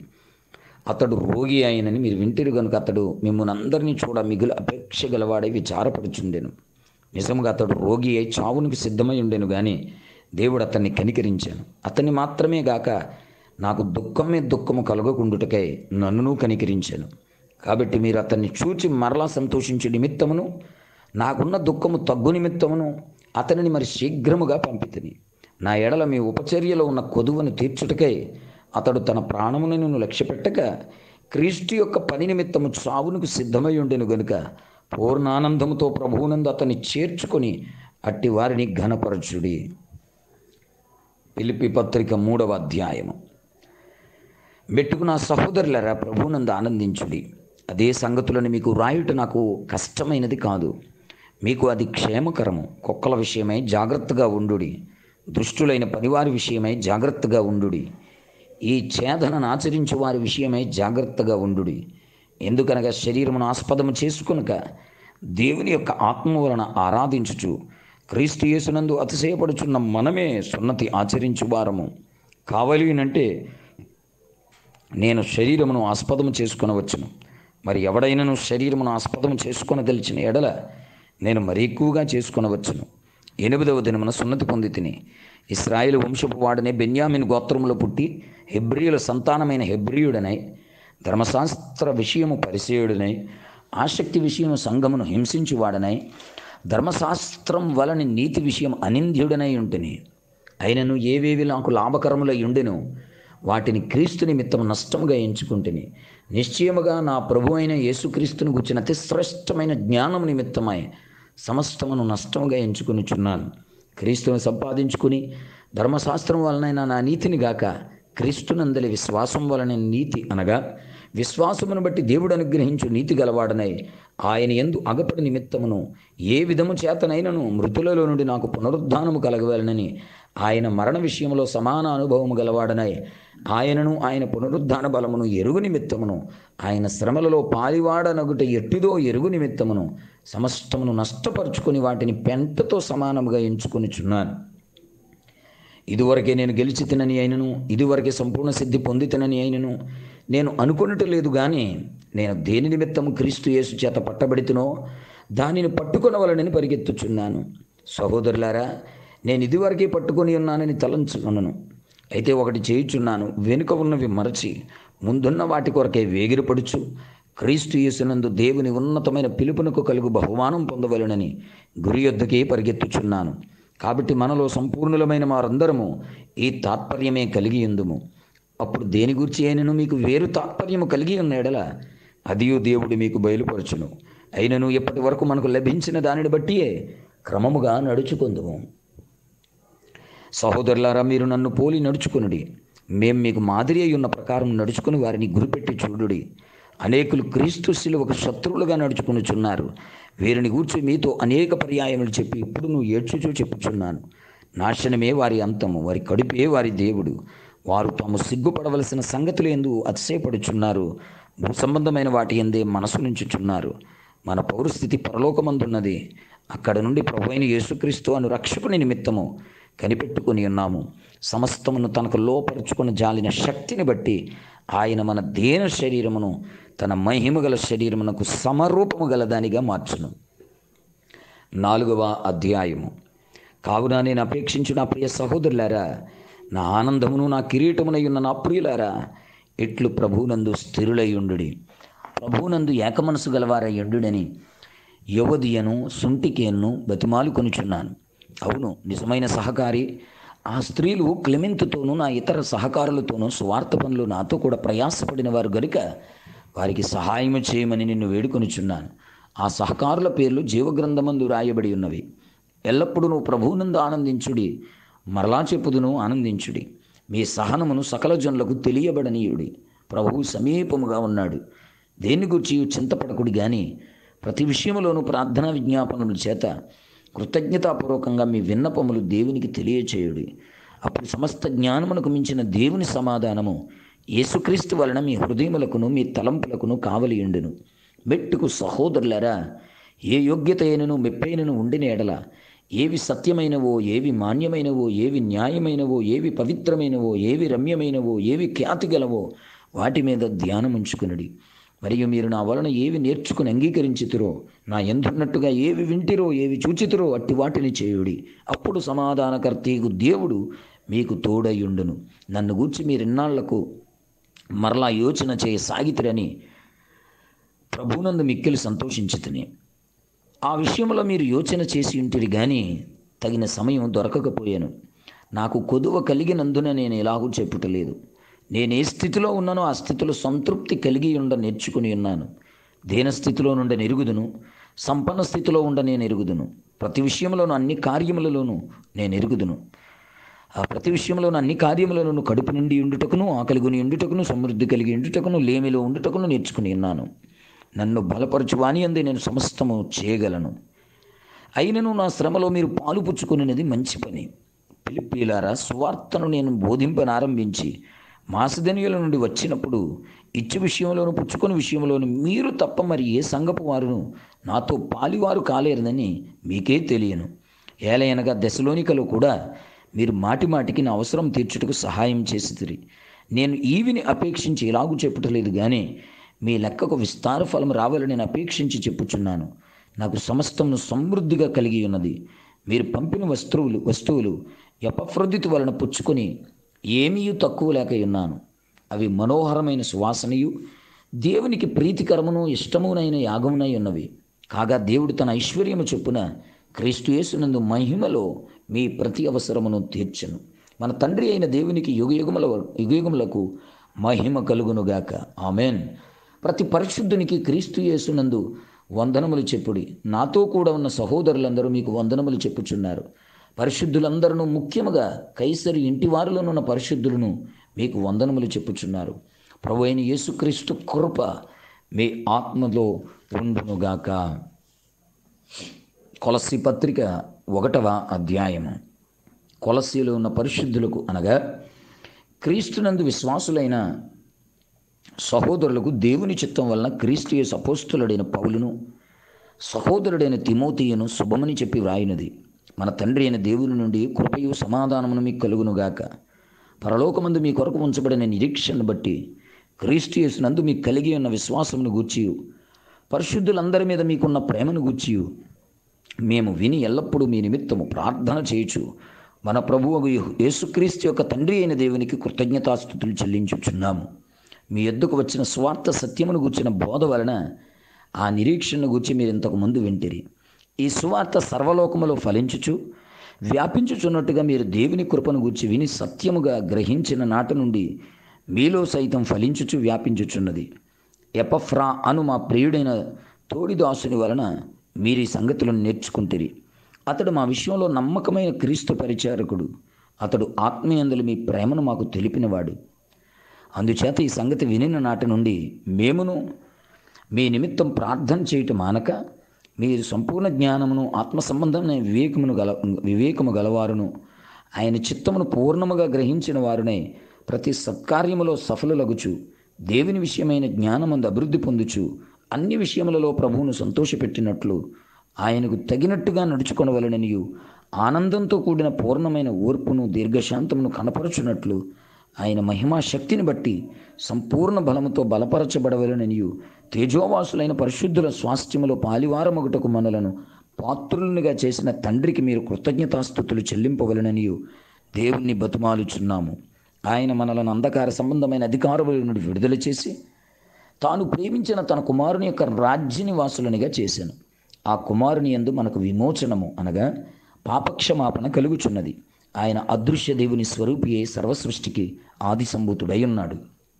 అతడు రోగి అయినని మీరు వింటిరు కనుక అతడు మిమ్మల్ని అందరినీ చూడ మిగులు అపేక్ష గలవాడై విచారపడుచుండెను నిజముగా అతడు రోగి అయి చావునికి సిద్ధమై ఉండెను కానీ దేవుడు అతన్ని కనికరించాను అతన్ని మాత్రమే గాక నాకు దుఃఖం మీద దుఃఖము కలగకుండుటకై నన్నును కనికరించాను కాబట్టి మీరు అతన్ని చూచి మరలా సంతోషించే నిమిత్తమును నాకున్న దుఃఖము తగ్గు నిమిత్తమును అతనిని మరి శీఘ్రముగా పంపితిని నా ఎడల మీ ఉపచర్యలో ఉన్న కొదువను తీర్చుటకై అతడు తన ప్రాణమును నేను లక్ష్యపెట్టక క్రీస్తు యొక్క పని నిమిత్తము చావునకు సిద్ధమై ఉండెను గనుక పూర్ణానందముతో ప్రభువునందు అతన్ని చేర్చుకొని అట్టి వారిని ఘనపరచుడి పిలిపి పత్రిక మూడవ అధ్యాయము మెట్టుకు నా సహోదరులరా ప్రభువునందు ఆనందించుడి అదే సంగతులను మీకు రాయుట నాకు కష్టమైనది కాదు మీకు అది క్షేమకరము కుక్కల విషయమై జాగ్రత్తగా ఉండుడి దుష్టులైన పనివారి విషయమై జాగ్రత్తగా ఉండుడి ఈ ఛేదనను ఆచరించు వారి విషయమై జాగ్రత్తగా ఉండుడి ఎందుకనగా శరీరమును ఆస్పదము చేసుకునక దేవుని యొక్క ఆత్మ వలన ఆరాధించుచు క్రీస్తు యేసునందు అతిశయపడుచున్న మనమే సున్నతి ఆచరించు వారము కావలినంటే నేను శరీరమును ఆస్పదము చేసుకొనవచ్చును మరి ఎవడైనను శరీరమును ఆస్పదము చేసుకొనదలిచిన ఎడల నేను మరి ఎక్కువగా చేసుకొనవచ్చును ఎనిమిదవ దినమున సున్నతి పొంది తిని ఇస్రాయేల్ వంశపు వాడనే బెన్యామిన్ గోత్రములో పుట్టి హెబ్రియుల సంతానమైన హెబ్రియుడనై ధర్మశాస్త్ర విషయము పరిచయుడనై ఆసక్తి విషయము సంఘమును హింసించువాడనై ధర్మశాస్త్రం వలని నీతి విషయం అనింద్యుడనై ఉంటుని అయినను ఏవేవి నాకు లాభకరములై ఉండెను వాటిని క్రీస్తు నిమిత్తం నష్టముగా ఎంచుకుంటుని నిశ్చయముగా నా ప్రభు అయిన యేసుక్రీస్తును గుర్చిన అతి శ్రేష్టమైన జ్ఞానం నిమిత్తమై సమస్తమును నష్టముగా ఎంచుకునిచున్నాను క్రీస్తును సంపాదించుకుని ధర్మశాస్త్రం వలనైనా నా నీతిని గాక క్రీస్తునందలి విశ్వాసం వలన నీతి అనగా విశ్వాసమును బట్టి దేవుడు అనుగ్రహించు నీతి గలవాడనై ఆయన ఎందు అగపడి నిమిత్తమును ఏ విధము చేతనైనను మృతులలో నుండి నాకు పునరుద్ధానము కలగవలనని ఆయన మరణ విషయంలో సమాన అనుభవము గలవాడనై ఆయనను ఆయన పునరుద్ధాన బలమును ఎరుగు నిమిత్తమును ఆయన శ్రమలలో పాలివాడనగుట ఎట్టిదో ఎరుగు నిమిత్తమును సమస్తమును నష్టపరుచుకొని వాటిని పెంటతో సమానముగా ఎంచుకొనిచున్నాను ఇదివరకే నేను గెలిచి తినని అయినను ఇదివరకే సంపూర్ణ సిద్ధి పొంది తినని అయినను నేను అనుకున్నట్టు లేదు కానీ నేను దేని నిమిత్తం క్రీస్తు యేసు చేత పట్టబడితునో దానిని పట్టుకొనవలనని పరిగెత్తుచున్నాను సహోదరులారా నేను ఇదివరకే పట్టుకొని ఉన్నానని తలంచుకున్నాను అయితే ఒకటి చేయుచున్నాను వెనుక ఉన్నవి మరచి ముందున్న వాటి కొరకే వేగిరపడుచు క్రీస్తు యేసునందు దేవుని ఉన్నతమైన పిలుపునకు కలుగు బహుమానం పొందవలనని గురి యొద్దకే పరిగెత్తుచున్నాను కాబట్టి మనలో సంపూర్ణులమైన వారందరము ఈ తాత్పర్యమే కలిగి ఉందుము అప్పుడు దేని గురించి అయినను మీకు వేరు తాత్పర్యము కలిగి ఉన్న ఎడల అదియు దేవుడు మీకు బయలుపరచును అయినను ఇప్పటి వరకు మనకు లభించిన దానిని బట్టియే క్రమముగా నడుచుకుందుము సహోదరులారా మీరు నన్ను పోలి నడుచుకునుడి మేం మీకు మాదిరి అయి ఉన్న ప్రకారం నడుచుకుని వారిని గురిపెట్టి చూడుడి అనేకులు క్రీస్తు శిలువకు శత్రువులుగా నడుచుకునిచున్నారు వీరిని గూర్చి మీతో అనేక పర్యాయములు చెప్పి ఇప్పుడు నువ్వు ఏడ్చుచూ చెప్పుచున్నాను నాశనమే వారి అంతము వారి కడుపే వారి దేవుడు వారు తాము సిగ్గుపడవలసిన సంగతులు ఎందు అతిశయపడుచున్నారు భూ సంబంధమైన వాటి ఎందే మనసు నుంచుచున్నారు మన పౌరస్థితి పరలోకమందున్నది అక్కడ నుండి ప్రభు అయిన యేసుక్రీస్తు అను రక్షకుని నిమిత్తము కనిపెట్టుకుని ఉన్నాము సమస్తమును తనకు లోపరుచుకుని జాలిన శక్తిని బట్టి ఆయన మన దేన శరీరమును తన మహిమగల శరీరమునకు సమరూపము గలదానిగా మార్చును నాలుగవ అధ్యాయము కావున నేను అపేక్షించు నా ప్రియ సహోదరులారా నా ఆనందమును నా కిరీటమునై ఉన్న నా ప్రియులారా ఇట్లు ప్రభునందు స్థిరులయ్యుండుడి ప్రభునందు ఏకమనసు గలవారయ్యుండుడని యువదియను సుంటికేను బతిమాలు కొనుచున్నాను అవును నిజమైన సహకారి ఆ స్త్రీలు క్లెమెంతుతోనూ నా ఇతర సహకారులతోనూ స్వార్థ పనులు నాతో కూడా ప్రయాసపడిన వారు గనుక వారికి సహాయము చేయమని నిన్ను వేడుకొనుచున్నాను ఆ సహకారుల పేర్లు జీవగ్రంథమందు రాయబడి ఉన్నవి ఎల్లప్పుడూ నువ్వు ప్రభువునందు ఆనందించుడి మరలా చెప్పుదును ఆనందించుడి మీ సహనమును సకల జనులకు తెలియబడనీయుడి ప్రభువు సమీపముగా ఉన్నాడు దేని గురించి చింతపడకుడి గాని ప్రతి విషయంలోనూ ప్రార్థనా విజ్ఞాపనముల చేత కృతజ్ఞతాపూర్వకంగా మీ విన్నపములు దేవునికి తెలియచేయుడి అప్పుడు సమస్త జ్ఞానమునకు మించిన దేవుని సమాధానము యేసుక్రీస్తు వలన మీ హృదయములకును మీ తలంపులకును కావలియుండును మెట్టుకు సహోదరులరా ఏ యోగ్యత అయినను మెప్పైనను ఉండిన ఎడల ఏవి సత్యమైనవో ఏవి మాన్యమైనవో ఏవి న్యాయమైనవో ఏవి పవిత్రమైనవో ఏవి రమ్యమైనవో ఏవి ఖ్యాతి గలవో వాటి మీద ధ్యానం ఉంచుకునుడి మరియు మీరు నా వలన ఏవి నేర్చుకుని అంగీకరించితిరో నా ఎందున్నట్టుగా ఏవి వింటిరో ఏవి చూచితిరో అట్టి వాటిని చేయుడి అప్పుడు సమాధానకర్తీగు దేవుడు మీకు తోడయుండును నన్ను గూర్చి మీరిన్నాళ్లకు మరలా యోచన చేయ సాగితిరని ప్రభునందు మిక్కిలి సంతోషించుతుని ఆ విషయంలో మీరు యోచన చేసి ఉంటిరి కానీ తగిన సమయం దొరకకపోయాను నాకు కొదువ కలిగినందున నేను ఎలాగూ చెప్పుటలేదు నేను ఏ స్థితిలో ఉన్నానో ఆ స్థితిలో సంతృప్తి కలిగి ఉండ నేర్చుకుని ఉన్నాను దేన స్థితిలో నుండి నెరుగుదును సంపన్న స్థితిలో ఉండ నేను ఎరుగుదును ప్రతి విషయంలోనూ అన్ని కార్యములలోనూ నేను ఎరుగుదును ఆ ప్రతి విషయంలోనూ అన్ని కార్యములలోనూ కడుపు నిండి ఉండుటకును ఆకలిగుని ఉండుటకును సమృద్ధి కలిగి ఉండుటకును లేమిలో ఉండుటకును నేర్చుకుని ఉన్నాను నన్ను బలపరచు వాని అందే నేను సమస్తము చేయగలను అయినను నా శ్రమలో మీరు పాలు పుచ్చుకునేది మంచి పని పిలిపిలారా సువార్తను నేను బోధింపనారంభించి మాసధనియుల నుండి వచ్చినప్పుడు ఇచ్చు విషయంలోను పుచ్చుకొని విషయంలోను మీరు తప్ప మరి ఏ సంగపు వారును నాతో పాలివారు కాలేరని మీకే తెలియను ఏలయనగా దశలోనికలో కూడా మీరు మాటి మాటికి నా అవసరం తీర్చుటకు సహాయం చేసితిరి నేను ఈవిని అపేక్షించి ఇలాగూ చెప్పుటలేదు కానీ మీ లెక్కకు విస్తార ఫలం రావాలని నేను అపేక్షించి చెప్పుచున్నాను నాకు సమస్తమును సమృద్ధిగా కలిగి ఉన్నది మీరు పంపిన వస్తువులు వస్తువులు ఎపఫ్రొదితు వలన పుచ్చుకొని ఏమీ తక్కువ లేక ఉన్నాను అవి మనోహరమైన సువాసనయు దేవునికి ప్రీతికరమును ఇష్టమునైన యాగమునై ఉన్నవి కాగా దేవుడు తన ఐశ్వర్యము చొప్పున క్రీస్తు యేసునందు మహిమలో మీ ప్రతి అవసరమును తీర్చను మన తండ్రి అయిన దేవునికి యుగయుగముల యుగయుగములకు మహిమ కలుగునుగాక ఆమెన్ ప్రతి పరిశుద్ధునికి క్రీస్తు యేసునందు వందనములు చెప్పుడి నాతో కూడా ఉన్న సహోదరులందరూ మీకు వందనములు చెప్పుచున్నారు పరిశుద్ధులందరూ ముఖ్యముగా కైసరి ఇంటి వారిలోనున్న పరిశుద్ధులను మీకు వందనములు చెప్పుచున్నారు ప్రభు అయిన యేసుక్రీస్తు కృప మీ ఆత్మలో ఉండునుగాక కొలసి పత్రిక ఒకటవ అధ్యాయము కొలసీలో ఉన్న పరిశుద్ధులకు అనగా క్రీస్తునందు విశ్వాసులైన సహోదరులకు దేవుని చిత్తం వలన క్రీస్తు యేసు అపోస్తులుడైన పౌలును సహోదరుడైన తిమోతియను శుభమని చెప్పి వ్రాయినది మన తండ్రి అయిన దేవుని నుండి కృపయు సమాధానమును మీకు కలుగునుగాక పరలోకమందు మీ కొరకు ఉంచబడిన నిరీక్షను బట్టి క్రీస్తు యేసునందు మీకు కలిగి ఉన్న విశ్వాసమును గూర్చియు పరిశుద్ధులందరి మీద మీకున్న ప్రేమను గూర్చియు మేము విని ఎల్లప్పుడూ మీ నిమిత్తము ప్రార్థన చేయొచ్చు మన ప్రభువు యేసుక్రీస్తు యొక్క తండ్రి అయిన దేవునికి కృతజ్ఞతాస్థుతులు చెల్లించుచున్నాము మీ ఎద్దుకు వచ్చిన స్వార్థ సత్యమును గూర్చిన బోధ వలన ఆ నిరీక్షణను గూర్చి మీరు ఇంతకు ముందు వింటిరి ఈ సువార్త సర్వలోకములో ఫలించుచు వ్యాపించుచున్నట్టుగా మీరు దేవుని కృపను గూర్చి విని సత్యముగా గ్రహించిన నాటి నుండి మీలో సైతం ఫలించుచు వ్యాపించుచున్నది ఎపఫ్రా అను మా ప్రియుడైన తోడిదాసుని వలన మీరు ఈ సంగతులను నేర్చుకుంటారు అతడు మా విషయంలో నమ్మకమైన క్రీస్తు పరిచారకుడు అతడు ఆత్మీయందులు మీ ప్రేమను మాకు తెలిపినవాడు అందుచేత ఈ సంగతి వినిన నాటి నుండి మేమును మీ నిమిత్తం ప్రార్థన చేయటం మానక మీరు సంపూర్ణ జ్ఞానమును ఆత్మ సంబంధమైన వివేకమును గల వివేకము గలవారును ఆయన చిత్తమును పూర్ణముగా గ్రహించిన వారునే ప్రతి సత్కార్యములో సఫలులగుచు దేవుని విషయమైన జ్ఞానమందు అభివృద్ధి పొందుచు అన్ని విషయములలో ప్రభువును సంతోషపెట్టినట్లు ఆయనకు తగినట్టుగా నడుచుకొనవలననియు ఆనందంతో కూడిన పూర్ణమైన ఓర్పును దీర్ఘశాంతమును కనపరచునట్లు ఆయన మహిమా శక్తిని బట్టి సంపూర్ణ బలముతో బలపరచబడవలననియు తేజోవాసులైన పరిశుద్ధుల స్వాస్థ్యములో పాలివారమొగటకు మనలను పాత్రులనుగా చేసిన తండ్రికి మీరు కృతజ్ఞతాస్థుతులు చెల్లింపవలననియు దేవుణ్ణి బతుమాలుచున్నాము ఆయన మనలను అంధకార సంబంధమైన అధికారముల నుండి విడుదల చేసి తాను ప్రేమించిన తన కుమారుని యొక్క రాజ్య నివాసులనిగా చేశాను ఆ కుమారుని యందు మనకు విమోచనము అనగా పాపక్షమాపణ కలుగుచున్నది ఆయన అదృశ్య దేవుని స్వరూపియే సర్వసృష్టికి ఆది సంభూతుడై ఉన్నాడు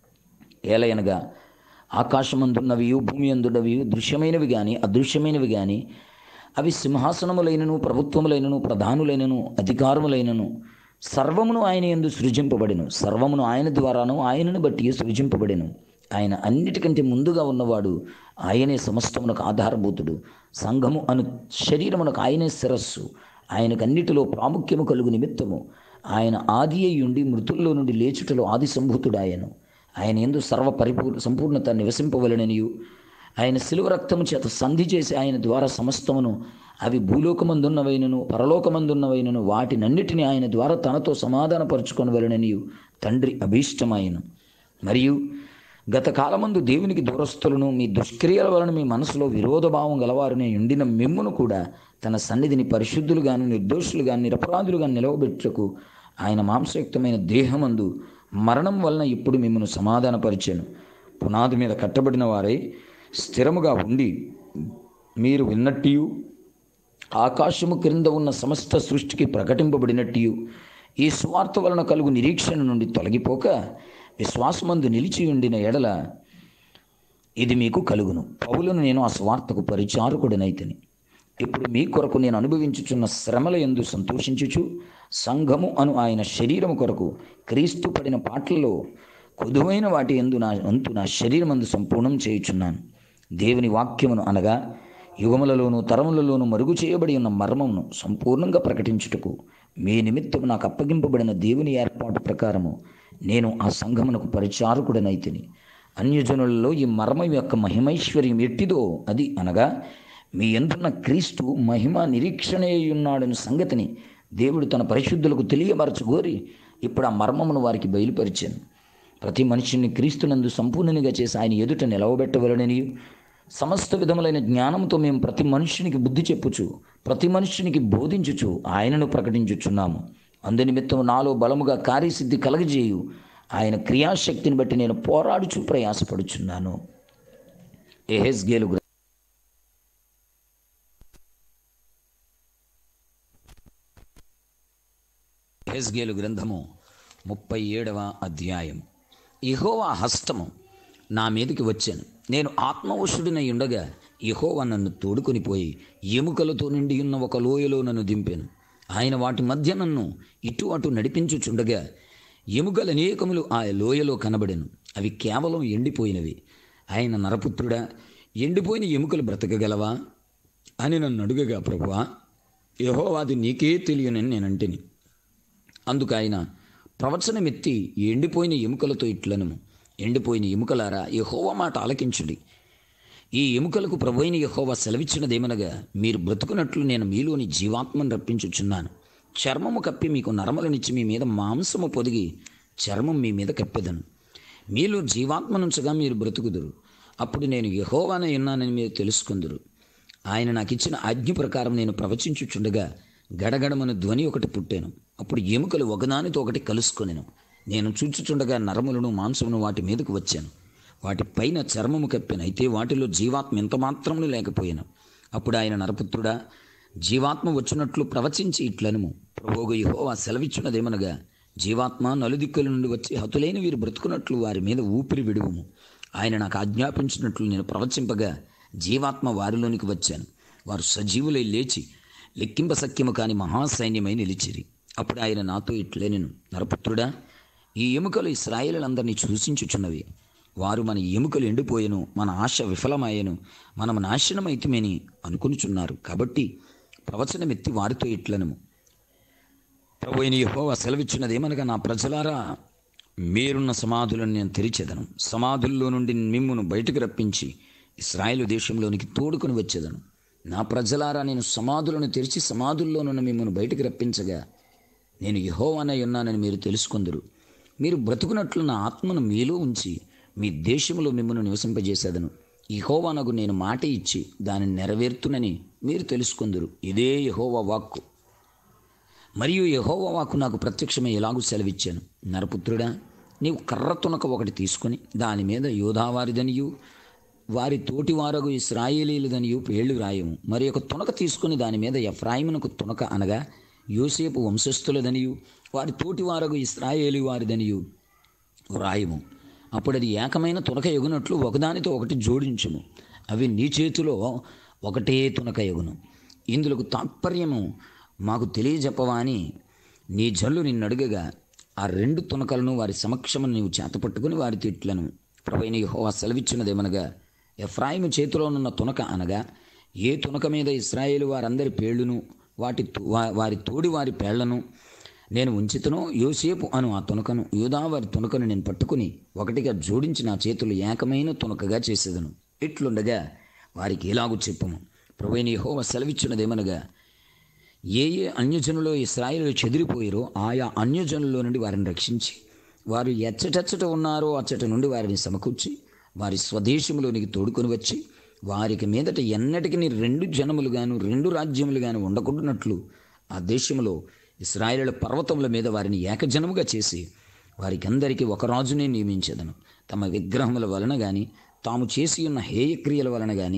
ఏలయనగా ఆకాశమందున్నవియు భూమి అందున్నవియు దృశ్యమైనవి కానీ అదృశ్యమైనవి కానీ అవి సింహాసనములైనను ప్రభుత్వములైనను ప్రధానులైనను అధికారములైనను సర్వమును ఆయన ఎందు సృజింపబడెను సర్వమును ఆయన ద్వారాను ఆయనను బట్టి సృజింపబడెను ఆయన అన్నిటికంటే ముందుగా ఉన్నవాడు ఆయనే సమస్తమునకు ఆధారభూతుడు సంఘము అను శరీరమునకు ఆయనే శిరస్సు ఆయనకు అన్నిటిలో ప్రాముఖ్యము కలుగు నిమిత్తము ఆయన ఆది అయ్యుండి మృతుల్లో నుండి లేచుటలో ఆది సంభూతుడాయను ఆయన ఎందు సర్వ పరిపూర్ సంపూర్ణత నివసింపవలననియు ఆయన శిలువ రక్తము చేత సంధి చేసి ఆయన ద్వారా సమస్తమును అవి భూలోకమందున్నవైనను పరలోకమందున్నవైనను వాటినన్నిటిని ఆయన ద్వారా తనతో సమాధానపరుచుకొనవలననియు తండ్రి అభీష్టమాయను మరియు గత కాలమందు దేవునికి దూరస్తులను మీ దుష్క్రియల వలన మీ మనసులో విరోధభావం గలవారునే ఉండిన మిమ్మును కూడా తన సన్నిధిని పరిశుద్ధులుగాను నిర్దోషులుగాను నిరపరాధులుగా నిలవబెట్టుటకు ఆయన మాంసయుక్తమైన దేహమందు మరణం వలన ఇప్పుడు మిమ్మల్ని సమాధానపరిచాను పునాది మీద కట్టబడిన వారై స్థిరముగా ఉండి మీరు విన్నట్టియు ఆకాశము క్రింద ఉన్న సమస్త సృష్టికి ప్రకటింపబడినట్టు ఈ స్వార్థ వలన కలుగు నిరీక్షణ నుండి తొలగిపోక విశ్వాసమందు నిలిచి ఉండిన ఎడల ఇది మీకు కలుగును పౌలను నేను ఆ స్వార్థకు పరిచారకుడినైతిని ఇప్పుడు మీ కొరకు నేను అనుభవించుచున్న శ్రమల ఎందు సంతోషించుచు సంఘము అను ఆయన శరీరము కొరకు క్రీస్తు పడిన పాటలలో కొదువైన వాటి ఎందు నా వంతు నా శరీరమందు సంపూర్ణం చేయుచున్నాను దేవుని వాక్యమును అనగా యుగములలోను తరములలోను మరుగు చేయబడి ఉన్న మర్మమును సంపూర్ణంగా ప్రకటించుటకు మీ నిమిత్తం నాకు అప్పగింపబడిన దేవుని ఏర్పాటు ప్రకారము నేను ఆ సంఘమునకు పరిచారకుడనైతిని అన్యజనులలో ఈ మర్మం యొక్క మహిమైశ్వర్యం ఎట్టిదో అది అనగా మీ ఎందున్న క్రీస్తు మహిమ నిరీక్షణ ఉన్నాడని సంగతిని దేవుడు తన పరిశుద్ధులకు తెలియపరచుకోరి ఇప్పుడు ఆ మర్మమును వారికి బయలుపరిచాను ప్రతి మనిషిని క్రీస్తునందు సంపూర్ణనిగా చేసి ఆయన ఎదుట నిలవబెట్టవలనని సమస్త విధములైన జ్ఞానంతో మేము ప్రతి మనుష్యునికి బుద్ధి చెప్పుచు ప్రతి మనుష్యునికి బోధించుచు ఆయనను ప్రకటించుచున్నాము అందునిమిత్తం నాలో బలముగా కార్యసిద్ధి కలగజేయు ఆయన క్రియాశక్తిని బట్టి నేను పోరాడుచు ప్రయాసపడుచున్నాను ఎహెస్గేలు గ్ర- హెస్గేలు గ్రంథము ముప్పై ఏడవ అధ్యాయం ఇహోవా హస్తము నా మీదకి వచ్చాను నేను ఆత్మవశుడినై ఉండగా ఇహోవా నన్ను తోడుకొని పోయి ఎముకలతో నిండి ఉన్న ఒక లోయలో నన్ను దింపాను ఆయన వాటి మధ్య నన్ను ఇటు అటు నడిపించుచుండగా ఎముకలు అనేకములు ఆ లోయలో కనబడెను అవి కేవలం ఎండిపోయినవి ఆయన నరపుత్రుడా ఎండిపోయిన ఎముకలు బ్రతకగలవా అని నన్ను అడుగగా ప్రభువా యహోవాది నీకే తెలియనని నేనంటిని అందుకు ఆయన ప్రవచనమెత్తి ఎండిపోయిన ఎముకలతో ఇట్లను ఎండిపోయిన ఎముకలారా యహోవా మాట ఆలకించుడి ఈ ఎముకలకు ప్రభువైన యహోవా సెలవిచ్చినదేమనగా మీరు బ్రతుకున్నట్లు నేను మీలోని జీవాత్మను రప్పించుచున్నాను చర్మము కప్పి మీకు నరమలనిచ్చి మీ మీద మాంసము పొదిగి చర్మం మీ మీద కప్పెదను మీలో జీవాత్మనుంచగా మీరు బ్రతుకుదురు అప్పుడు నేను యహోవానే ఉన్నానని మీరు తెలుసుకుందురు ఆయన నాకు ఇచ్చిన ఆజ్ఞ ప్రకారం నేను ప్రవచించుచుండగా గడగడమను ధ్వని ఒకటి పుట్టాను అప్పుడు ఎముకలు ఒకదానితో ఒకటి కలుసుకొనెను నేను చూచుచుండగా నరములను మాంసమును వాటి మీదకు వచ్చాను వాటి పైన చర్మము కప్పాను అయితే వాటిలో జీవాత్మ ఎంత మాత్రమును లేకపోయాను అప్పుడు ఆయన నరపుత్రుడా జీవాత్మ వచ్చినట్లు ప్రవచించి ఇట్లనుము ప్రభువు యెహోవా సెలవిచ్చున్నదేమనగా జీవాత్మ నలుదిక్కుల నుండి వచ్చి హతులైన వీరు బ్రతుకున్నట్లు వారి మీద ఊపిరి విడువము ఆయన నాకు ఆజ్ఞాపించినట్లు నేను ప్రవచింపగా జీవాత్మ వారిలోనికి వచ్చాను వారు సజీవులై లేచి లెక్కింప సఖ్యము కాని మహాసైన్యమై నిలిచిరి అప్పుడు ఆయన నాతో ఇట్లేనెను నరపుత్రుడా ఈ ఎముకలు ఇస్రాయేలందరినీ సూచించుచున్నవి వారు మన ఎముకలు ఎండిపోయెను మన ఆశ విఫలమయ్యను మనం నాశనమైతిమని అనుకునిచున్నారు కాబట్టి ప్రవచనమెత్తి వారితో ఇట్లనము ప్రభు అయిన యెహోవా సెలవిచ్చినదేమనగా నా ప్రజలారా మీరున్న సమాధులను నేను తెరిచెదను సమాధుల్లో నుండి మిమ్మును బయటకు రప్పించి ఇస్రాయేలు దేశంలోనికి తోడుకొని వచ్చేదను నా ప్రజలారా నేను సమాధులను తెరిచి సమాధుల్లోనున్న మిమ్మల్ని బయటకు రప్పించగా నేను యహోవానై ఉన్నానని మీరు తెలుసుకుందరు మీరు బ్రతుకున్నట్లు నా ఆత్మను మీలో ఉంచి మీ దేశంలో మిమ్మల్ని నివసింపజేసేదను యహోవానకు నేను మాట ఇచ్చి దానిని నెరవేర్తునని మీరు తెలుసుకుందరు ఇదే యహోవా వాక్కు మరియు యహోవా వాక్కు నాకు ప్రత్యక్షమై ఎలాగూ సెలవిచ్చాను నరపుత్రుడా నీవు కర్ర తునక ఒకటి తీసుకొని దాని మీద యోధావారిదనియు వారి తోటివారగు ఇస్రాయేలీలదనియు పేళ్లు రాయము మరి ఒక తునక తీసుకుని దాని మీద ఎఫ్రాయిమునకు తునక అనగా యోసేపు వంశస్థులదనియు వారి తోటివారగు ఇస్రాయేలీ వారిదనియు రాయము అప్పుడు అది ఏకమైన తునక ఎగునట్లు ఒకదానితో ఒకటి జోడించుము అవి నీ చేతిలో ఒకటే తునక ఎగును ఇందులకు తాత్పర్యము మాకు తెలియజెప్పవా అని నీ జల్లు నిన్ను అడుగగా ఆ రెండు తునకలను వారి సమక్షమును నీవు చేతపట్టుకుని వారి తిట్లను ప్రభైన యెహోవా సెలవిచ్చినదేమనగా ఎఫ్రాయిము చేతిలోనున్న తునక అనగా ఏ తునక మీద ఇస్రాయేలు వారందరి పేళ్లును వాటి తో- వా- వారి తోడి వారి పేళ్లను నేను ఉంచితనో యోసేపు అను ఆ తునకను యూదా వారి తునకను నేను పట్టుకుని ఒకటిగా జోడించి నా చేతులు ఏకమైన తునకగా చేసేదను ఇట్లుండగా వారికి ఎలాగూ చెప్పుము ప్రభువైన యెహోవా సెలవిచ్చినదేమనగా ఏ ఏ అన్యజనులో ఇస్రాయేలు చెదిరిపోయారో ఆయా అన్యజనుల్లో నుండి వారిని రక్షించి వారు ఎచ్చటెచ్చట ఉన్నారో అచ్చట నుండి వారిని సమకూర్చి వారి స్వదేశంలోనికి తోడుకొని వచ్చి వారికి మీదట ఎన్నటికి రెండు జనములుగాను రెండు రాజ్యములుగాను ఉండకుండానట్లు ఆ దేశంలో ఇస్రాయేలుల పర్వతముల మీద వారిని ఏకజనముగా చేసి వారికి అందరికీ ఒక రాజునే నియమించదను తమ విగ్రహముల వలన గాని తాము చేసి ఉన్న హేయక్రియల వలన గాని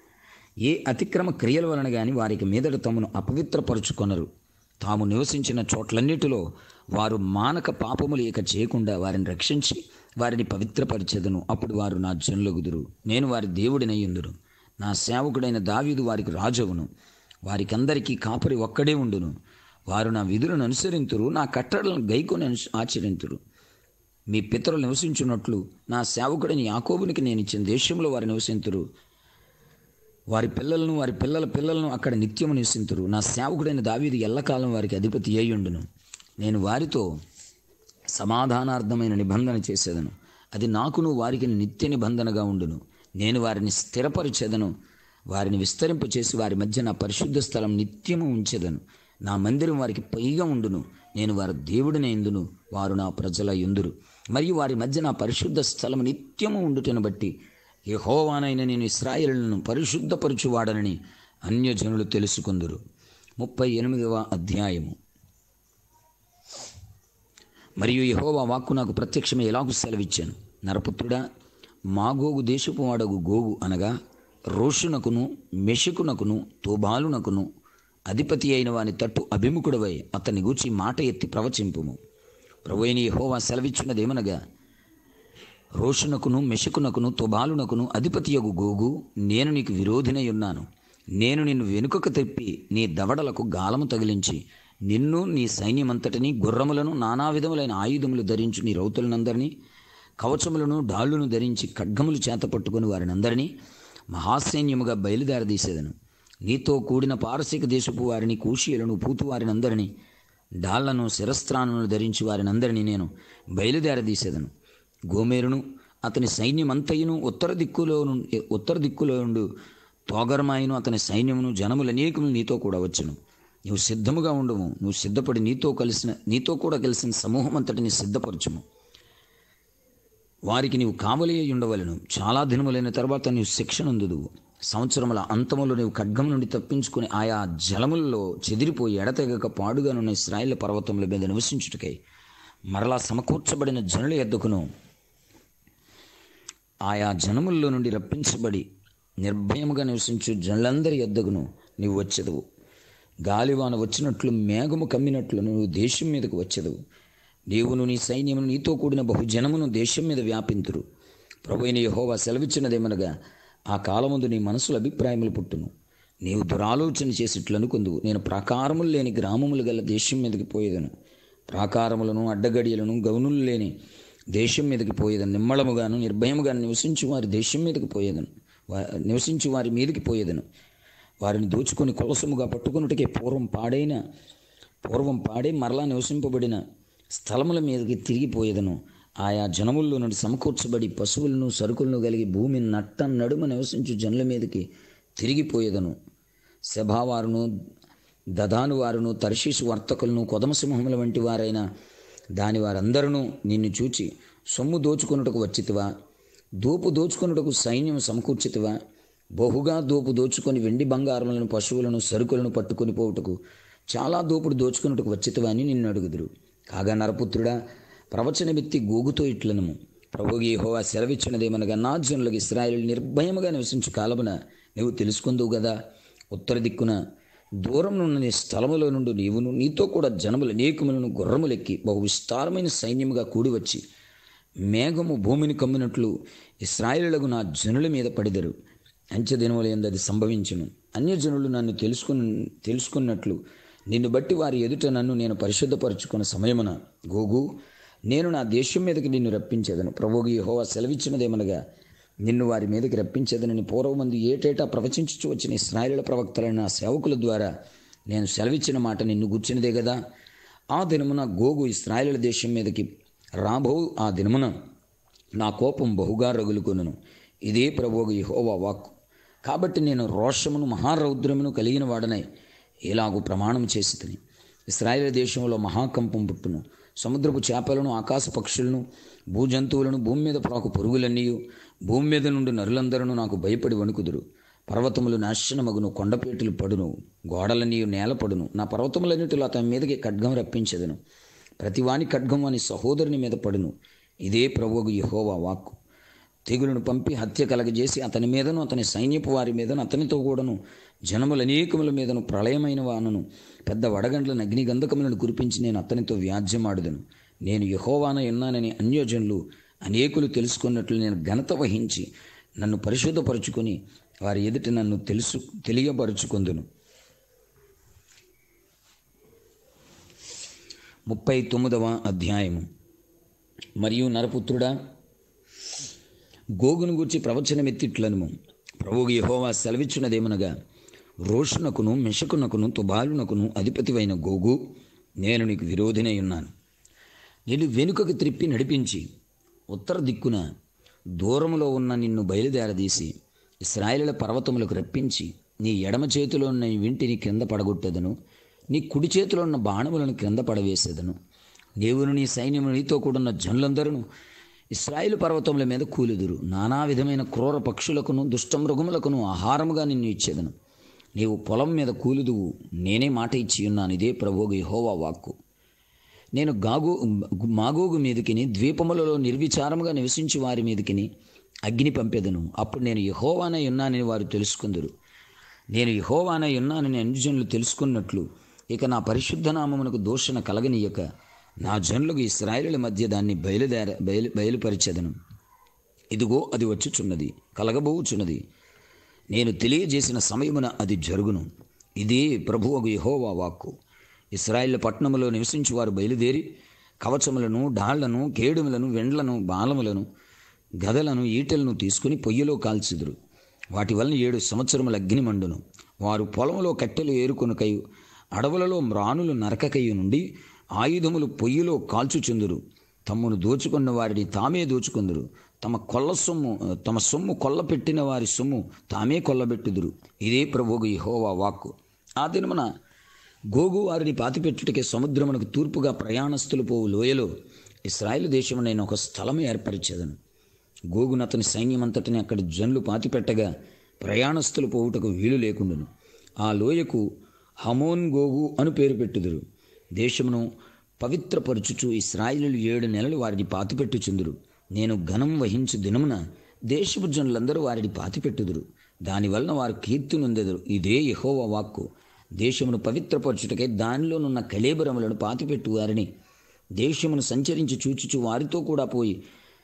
ఏ అతిక్రమ క్రియల వలన గాని వారికి మీదట తమను అపవిత్రపరుచుకొనరు తాము నివసించిన చోట్లన్నిటిలో వారు మానక పాపములు ఇక చేయకుండా వారిని రక్షించి వారిని పవిత్రపరిచెదను అప్పుడు వారు నా జనులగుదురు నేను వారి దేవుడినయ్యుందును నా సేవకుడైన దావీదు వారికి రాజవును వారికందరికీ కాపరి ఒక్కడే ఉండును వారు నా విధులను అనుసరింతురు నా కట్టడలను గైకొని అనుస ఆచరింతురు మీ పితరులు నివసించున్నట్లు నా సేవకుడైన యాకోబునికి నేను ఇచ్చిన దేశంలో వారు నివసింతురు వారి పిల్లలను వారి పిల్లల పిల్లలను అక్కడ నిత్యము నివసింతురు నా సేవకుడైన దావీదు ఎల్లకాలం వారికి అధిపతి అయ్యుండును నేను వారితో సమాధానార్థమైన నిబంధన చేసేదను అది నాకును వారికి నిత్య నిబంధనగా ఉండును నేను వారిని స్థిరపరిచేదను వారిని విస్తరింపచేసి వారి మధ్య నా పరిశుద్ధ స్థలం నిత్యము ఉంచెదను నా మందిరం వారికి పైగా ఉండును నేను వారి దేవుడిని ఎందును వారు నా ప్రజల ఎందురు మరియు వారి మధ్య నా పరిశుద్ధ స్థలం నిత్యము ఉండుటను బట్టి యెహోవానైన నేను ఇస్రాయేలులను పరిశుద్ధపరచువాడనని అన్యజనులు తెలుసుకుందురు ముప్పై ఎనిమిదవ అధ్యాయము మరియు యెహోవా వాక్కు నాకు ప్రత్యక్షమే ఎలాగూ సెలవిచ్చాను నరపుత్రుడా మాగోగు దేశపు వాడగు గోగు అనగా రోషునకును మెషకునకును తోబాలునకును అధిపతి అయిన వాని తట్టు అభిముఖుడవై అతన్ని గూర్చి మాట ఎత్తి ప్రవచింపుము ప్రభు అయిన యెహోవా సెలవిచ్చినదేమనగా రోషునకును మెషకునకును తుబాలునకును అధిపతియగు గోగు నేను నీకు విరోధినై ఉన్నాను నేను నిన్ను వెనుకకు తెప్పి నీ దవడలకు గాలము తగిలించి నిన్ను నీ సైన్యమంతటిని గుర్రములను నానా విధములైన ఆయుధములు ధరించు నీ రౌతులనందరినీ కవచములను డాళ్లును ధరించి ఖడ్గములు చేత పట్టుకుని వారినందరినీ మహాసైన్యముగా బయలుదేరదీసేదను నీతో కూడిన పారసీక దేశపు వారిని కూషీయులను పూతు వారినందరినీ డాళ్లను శిరస్త్రాలను ధరించి వారినందరినీ నేను బయలుదేరదీసేదను గోమేరును అతని సైన్యమంతయును ఉత్తర దిక్కులో ను- ఉత్తర దిక్కులో ఉండు తోగరమాయను అతని సైన్యమును జనములు అనేకములు నీతో కూడా వచ్చును నువ్వు సిద్ధముగా ఉండవు నువ్వు సిద్ధపడి నీతో కలిసిన నీతో కూడా కలిసిన సమూహం అంతటిని సిద్ధపరచుము వారికి నీవు కావలి అయి ఉండవలను చాలా దినములైన తర్వాత నీవు శిక్షణ అందుదువు సంవత్సరముల అంతములో నీవు ఖడ్గం నుండి తప్పించుకుని ఆయా జలములలో చెదిరిపోయి ఎడతెగక పాడుగానున్న ఇస్రాయేల్ పర్వతముల మీద నివసించుటకై మరలా సమకూర్చబడిన జనుల ఎద్దకును ఆయా జనముల్లో నుండి రప్పించబడి నిర్భయముగా నివసించు జనులందరి ఎద్దకును నీవు వచ్చెదవు గాలివాన వచ్చినట్లు మేఘము కమ్మినట్లు నువ్వు దేశం మీదకు వచ్చెదవు నీవును నీ సైన్యమును నీతో కూడిన బహుజనమును దేశం మీద వ్యాపింతురు ప్రభు అయిన యెహోవా సెలవిచ్చినదేమనగా ఆ కాలముందు నీ మనసులో అభిప్రాయములు పుట్టును నీవు దురాలోచన చేసిట్లు అనుకుందువు నేను ప్రాకారములు లేని గ్రామములు గల దేశం మీదకి పోయేదను ప్రాకారములను అడ్డగడియలను గౌనులు లేని దేశం మీదకి పోయేదను నిమ్మళముగాను నిర్భయముగాను నివసించు వారి దేశం మీదకి పోయేదను వా- నివసించు వారి మీదకి పోయేదను వారిని దోచుకొని కొలసముగా పట్టుకున్నట్టుకే పూర్వం పాడైన పూర్వం పాడే మరలా నివసింపబడిన స్థలముల మీదకి తిరిగిపోయేదను ఆయా జనముల్లో నుండి సమకూర్చబడి పశువులను సరుకులను కలిగి భూమి నట్ట నడుమ నివసించు జనుల మీదకి తిరిగిపోయేదను శభావారును దదాను వారును తర్షీసు వర్తకులను కొదమసింహముల వంటి వారైన దాని వారందరూ నిన్ను చూచి సొమ్ము దోచుకొనుటకు వచ్చితివా దోపు దోచుకొనుటకు సైన్యం సమకూర్చితివా బహుగా దోపు దోచుకొని వెండి బంగారములను పశువులను సరుకులను పట్టుకొని పోవుటకు చాలా దోపుడు దోచుకొనుటకు వచ్చితివా అని నిన్ను అడుగుదురు కాగా నరపుత్రుడా ప్రవచన వ్యక్తి గోగుతో ఇట్లనము ప్రభుగి హోవా సెలవిచ్చినదేమనగా నా జనులకు ఇస్రాయేల్ నిర్భయముగా నివసించు కాలమున నీవు తెలుసుకుందువు కదా ఉత్తర దిక్కున దూరం నున్న నీ స్థలములో నుండి నీవును నీతో కూడా జనములు అనేకములను గుర్రములెక్కి బహు విస్తారమైన సైన్యముగా కూడి వచ్చి మేఘము భూమిని కమ్మినట్లు ఇస్రాయేలులకు నా జనుల మీద పడిదరు అంచెదినముల ఎందు అది సంభవించును అన్యజనులు నన్ను తెలుసుకుని తెలుసుకున్నట్లు నిన్ను బట్టి వారి ఎదుట నన్ను నేను పరిశుద్ధపరచుకున్న సమయమున గోగు నేను నా దేశం మీదకి నిన్ను రప్పించేదను ప్రభుగి హోవా సెలవిచ్చినదేమనగా నిన్ను వారి మీదకి రప్పించేదనని పూర్వమంది ఏటేటా ప్రవచించుచు వచ్చిన ఇస్రాయేలుల ప్రవక్తలైన నా సేవకుల ద్వారా నేను సెలవిచ్చిన మాట నిన్ను గుర్చినదే కదా ఆ దినమున గోగు ఇస్రాయేలుల దేశం మీదకి రాబో ఆ దినమున నా కోపం బహుగా రగులుకొనును ఇదే ప్రభువు యెహోవా వాక్కు కాబట్టి నేను రోషమును మహారౌద్రమును కలిగిన వాడనై ఇలాగు ప్రమాణం చేసి తిని ఇస్రాయేల్ దేశంలో మహాకంపం పుట్టును సముద్రపు చేపలను ఆకాశ పక్షులను భూజంతువులను భూమి మీద ప్రాకు పురుగులన్నీ భూమి మీద నుండి నరులందరూ నాకు భయపడి వణుకుదురు పర్వతములు నాశనమగును కొండపేటులు పడును గోడలన్నీ నేల పడును నా పర్వతములన్నిటిలో అతని మీదకి ఖడ్గం రప్పించెదను ప్రతివాని ఖడ్గం అని సహోదరుని మీద పడును ఇదే ప్రభువుకు యెహోవా వాక్కు తెగులను పంపి హత్య కలగజేసి అతని మీదను అతని సైన్యపు వారి మీదను అతనితో కూడాను జనములు అనేకముల మీదను ప్రళయమైన వానను పెద్ద వడగండ్లను అగ్ని గంధకములను కురిపించి నేను అతనితో వ్యాజ్యమాడుదను నేను యహోవాన ఉన్నానని అన్యోజనులు అనేకులు తెలుసుకున్నట్లు నేను ఘనత వహించి నన్ను పరిశుద్ధపరుచుకొని వారి ఎదుట నన్ను తెలుసు తెలియపరుచుకుందును ముప్పై తొమ్మిదవ అధ్యాయము మరియు నరపుత్రుడా గోగును గూర్చి ప్రవచనమెత్తిట్లను ప్రభువు యెహోవా సెలవిచ్చినదేమనగా రోషునకును మెషకునకును తుబాలునకును అధిపతివైన గోగు నేను నీకు విరోధినై ఉన్నాను నేను వెనుకకు త్రిప్పి నడిపించి ఉత్తర దిక్కున దూరములో ఉన్న నిన్ను బయలుదేరదీసి ఇస్రాయేలుల పర్వతములకు రప్పించి నీ ఎడమ చేతిలో ఉన్న నీ వింటిని క్రింద పడగొట్టేదను నీ కుడి చేతిలో ఉన్న బాణములను క్రింద పడవేసేదను దేవుని నీ సైన్యము నీతో కూడున్న జనులందరూ ఇస్రాయేలు పర్వతముల మీద కూలుదురు నానా విధమైన క్రూర పక్షులకును దుష్ట మృగములకును ఆహారముగా నిన్ను ఇచ్చేదను నీవు పొలం మీద కూలుదువు నేనే మాట ఇచ్చి ఉన్నాను ఇదే ప్రభువు యెహోవా వాక్కు నేను గాగు మాగోగు మీదకిని ద్వీపములలో నిర్విచారముగా నివసించి వారి మీదకిని అగ్ని పంపెదను అప్పుడు నేను యహోవానై ఉన్నానని వారు తెలుసుకుందరు నేను యహోవానై ఉన్నానని అన్యజనులు తెలుసుకున్నట్లు ఇక నా పరిశుద్ధ నామమునకు దూషణ కలగనీయక నా జనులకు ఇస్రాయేలుల మధ్య దాన్ని బయలుదేర బయలు బయలుపరిచెదను ఇదిగో అది వచ్చుచున్నది కలగబోచున్నది నేను తెలియజేసిన సమయమున అది జరుగును ఇదే ప్రభువగు యహోవా వాక్కు ఇస్రాయేల్ పట్టణములో నివసించి వారు బయలుదేరి కవచములను డాళ్లను కేడుములను వెండ్లను బాలములను గదలను ఈటెలను తీసుకుని పొయ్యిలో కాల్చుదురు వాటి వలన ఏడు సంవత్సరముల అగ్ని మండును వారు పొలంలో కట్టెలు ఏరుకొనుకయు అడవులలో మ్రానులు నరకకయ్యు నుండి ఆయుధములు పొయ్యిలో కాల్చుచుందురు తమ్మును దోచుకున్న వారిని తామే దోచుకుందురు తమ కొల్ల సొమ్ము తమ సొమ్ము కొల్లపెట్టిన వారి సొమ్ము తామే కొల్లబెట్టుదురు ఇదే ప్రభువు యెహోవా వాక్కు ఆ దినమున గోగు వారిని పాతిపెట్టుటకే సముద్రమునకు తూర్పుగా ప్రయాణస్తులు పోవు లోయలో ఇస్రాయేల్ దేశము నేను ఒక స్థలం ఏర్పరిచేదను గోగును అతని సైన్యమంతటిని అక్కడి జనులు పాతిపెట్టగా ప్రయాణస్తులు పోవుటకు వీలు లేకుండును ఆ లోయకు హమోన్ గోగు అను పేరు పెట్టుదురు దేశమును పవిత్రపరచుచు ఇస్రాయిలు ఏడు నెలలు వారిని పాతిపెట్టుచుందురు నేను ఘనం వహించు దినమున దేశపు జనులందరూ వారిని పాతిపెట్టుదురు దానివలన వారు కీర్తినొందెదరు ఇదే యహోవ వాక్కు దేశమును పవిత్రపరచుటకై దానిలోనున్న కళేబరములను పాతిపెట్టు వారిని దేశమును సంచరించి చూచుచు వారితో కూడా పోయి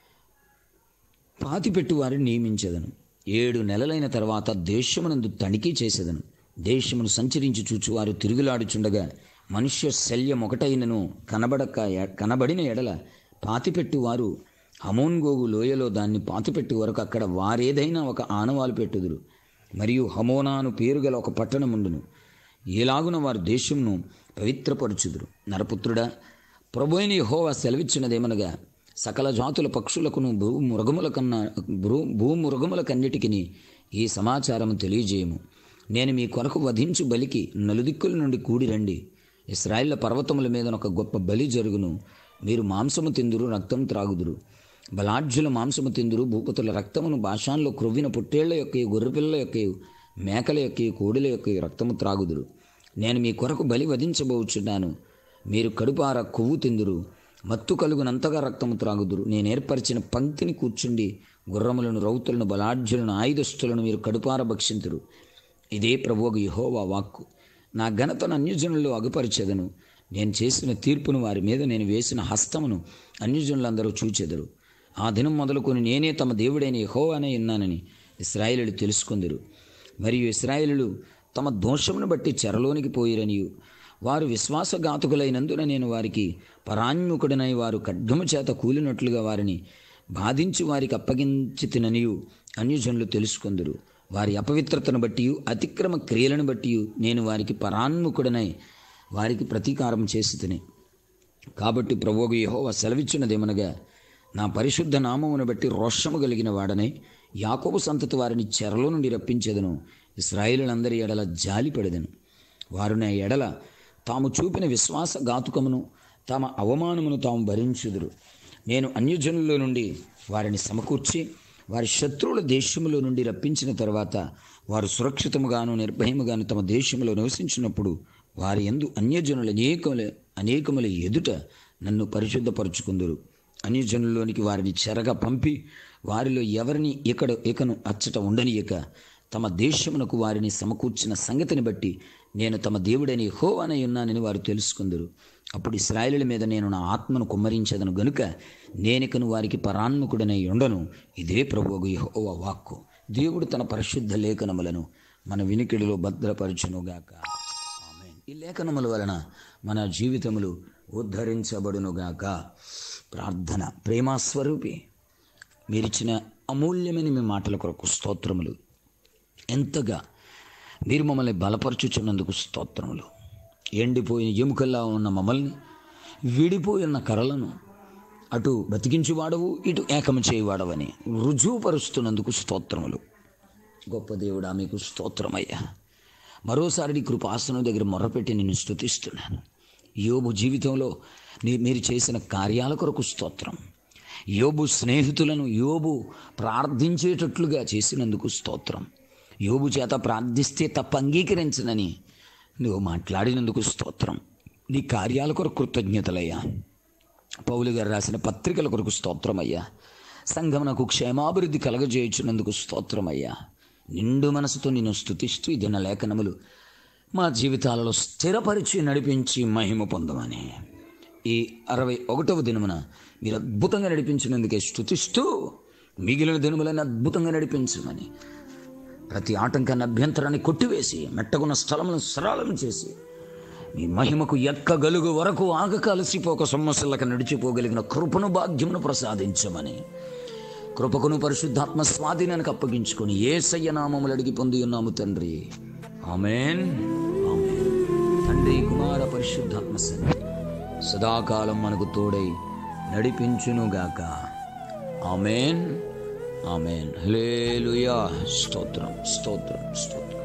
పాతిపెట్టు వారిని నియమించదను ఏడు నెలలైన తర్వాత దేశమునందు తనిఖీ చేసేదను దేశమును సంచరించి చూచు వారు తిరుగులాడుచుండగా మనుష్య శల్యం ఒకటైనను కనబడక కనబడిన ఎడల పాతిపెట్టు వారు హమోన్గోగు లోయలో దాన్ని పాతిపెట్టు వరకు అక్కడ వారేదైనా ఒక ఆనవాలు పెట్టుదురు మరియు హమోనాను పేరు గల ఒక పట్టణముండును ఎలాగున వారు దేశంను పవిత్రపరచుదురు నరపుత్రుడా ప్రభు అయిన యెహోవా సెలవిచ్చినదేమనగా సకల జాతుల పక్షులకును భూ మృగముల కన్నా భూ భూమృగములకన్నిటికీ ఈ సమాచారం తెలియజేయము నేను మీ కొరకు వధించు బలికి నలుదిక్కుల నుండి కూడి రండి ఇస్రాయిల్ల పర్వతముల మీద ఒక గొప్ప బలి జరుగును మీరు మాంసము తిందురు రక్తం త్రాగుదురు బలాఢ్యుల మాంసము తిందురు భూపతుల రక్తమును భాషాల్లో క్రొవ్విన పొట్టేళ్ల యొక్క గొర్రెపిల్లల యొక్క మేకల యొక్క కోడిల యొక్క రక్తము త్రాగుదురు నేను మీ కొరకు బలి వధించబోచున్నాను మీరు కడుపార కొవ్వు తిందురు మత్తు కలుగునంతగా రక్తము త్రాగుదురు నేను ఏర్పరిచిన పంక్తిని కూర్చుండి గుర్రములను రౌతులను బలాఢ్యులను ఆయుధస్తులను మీరు కడుపార భక్షింతురు ఇదే ప్రభువుకు యహోవా వాక్కు నా ఘనతను అన్యజనుల్లో అగుపరిచెదను నేను చేసిన తీర్పును వారి మీద నేను వేసిన హస్తమును అన్యజనులందరూ చూచెదరు ఆ దినం మొదలుకొని నేనే తమ దేవుడైన యహోవానే ఉన్నానని ఇస్రాయేలులు తెలుసుకుందరు మరియు ఇస్రాయేలులు తమ దోషమును బట్టి చెరలోనికి పోయిరనియు వారు విశ్వాసఘాతుకులైనందున నేను వారికి పరాన్ముఖుడనై వారు ఖడ్గము చేత కూలినట్లుగా వారిని బాధించి వారికి అప్పగించి తిననియు అన్యజనులు తెలుసుకుందరు వారి అపవిత్రతను బట్టి అతిక్రమ క్రియలను బట్టి నేను వారికి పరాన్ముఖుడనై వారికి ప్రతీకారం చేసి తిని కాబట్టి ప్రభువు యెహోవా సెలవిచ్చినదేమనగా నా పరిశుద్ధ నామమును బట్టి రోషము కలిగిన వాడనై యాకోబు సంతతి వారిని చెరలో నుండి రప్పించేదను ఇస్రాయేలులందరి ఎడల జాలిపడెదను వారు నా ఎడల తాము చూపిన విశ్వాసఘాతుకమును తమ అవమానమును తాము భరించుదురు నేను అన్యజనుల నుండి వారిని సమకూర్చి వారి శత్రువుల దేశములో నుండి రప్పించిన తర్వాత వారు సురక్షితముగాను నిర్భయముగాను తమ దేశంలో నివసించినప్పుడు వారి ఎందు అన్యజనుల అనేకముల అనేకముల ఎదుట నన్ను పరిశుద్ధపరుచుకుందురు అన్యజనుల్లోనికి వారిని చెరగా పంపి వారిలో ఎవరిని ఇక్కడ ఇకను అచ్చట ఉండనియక తమ దేశమునకు వారిని సమకూర్చిన సంగతిని బట్టి నేను తమ దేవుడని హోవనై ఉన్నానని వారు తెలుసుకుందరు అప్పుడు ఇస్రాయేలుల మీద నేను నా ఆత్మను కుమ్మరించదను గనుక నేనికను వారికి పరాన్ముకుడనై ఉండను ఇదే ప్రభువు యెహోవా వాక్కు దేవుడు తన పరిశుద్ధ లేఖనములను మన వినికిడిలో భద్రపరచునుగాక ఆమేన్ ఈ లేఖనముల వలన మన జీవితములు ఉద్ధరించబడునుగాక ప్రార్థన ప్రేమాస్వరూపి మీరిచ్చిన అమూల్యమైన మీ మాటల కొరకు స్తోత్రములు ఎంతగా మీరు మమ్మల్ని బలపరచుచున్నందుకు స్తోత్రములు ఎండిపోయిన ఎముకల్లా ఉన్న మమ్మల్ని విడిపోయిన కర్రలను అటు బతికించువాడవు ఇటు ఏకము చేయవాడవని రుజువుపరుస్తున్నందుకు స్తోత్రములు గొప్ప దేవుడా మీకు స్తోత్రమయ్యా మరోసారి నీ కృపాసనం దగ్గర మొరపెట్టి నిన్ను స్తుతిస్తున్నాను యోబు జీవితంలో నీ మీరు చేసిన కార్యాల కొరకు స్తోత్రం యోబు స్నేహితులను యోబు ప్రార్థించేటట్లుగా చేసినందుకు స్తోత్రం యోబు చేత ప్రార్థిస్తే తప్ప అంగీకరించనని నువ్వు మాట్లాడినందుకు స్తోత్రం నీ కార్యాల కొరకు కృతజ్ఞతలయ్యా పౌలు గారు రాసిన పత్రికల కొరకు స్తోత్రమయ్యా సంఘమునకు క్షేమాభివృద్ధి కలగజేయుచున్నందుకు స్తోత్రమయ్యా నిండు మనసుతో నిన్ను స్థుతిస్తూ ఈ దిన లేఖనములు మా జీవితాలలో స్థిరపరిచి నడిపించి మహిమ పొందమని ఈ అరవై ఒకటవ దినమున మీరు అద్భుతంగా నడిపించినందుకే స్థుతిస్తూ మిగిలిన దినములను అద్భుతంగా నడిపించమని ప్రతి ఆటంకాన్ని అభ్యంతరాన్ని కొట్టివేసి మెట్టగున్న స్థలములను సరళం చేసి మీ మహిమకు ఎక్కగలుగు వరకు ఆగక అలసిపోక సమస్యలకు నడిచిపోగలిగిన కృపను భాగ్యమును ప్రసాదించమని కృపకును పరిశుద్ధాత్మ స్వాధీనానికి అప్పగించుకొని ఏ నామములు అడిగి పొంది ఉన్నాము తండ్రి ఆమెన్ ఆమెన్ తండ్రి కుమార పరిశుద్ధాత్మ సన్నిధి సదాకాలం మనకు తోడై నడిపించునుగాక ఆమెన్ ఆమెన్ హలేలుయా స్తోత్రం స్తోత్రం స్తోత్రం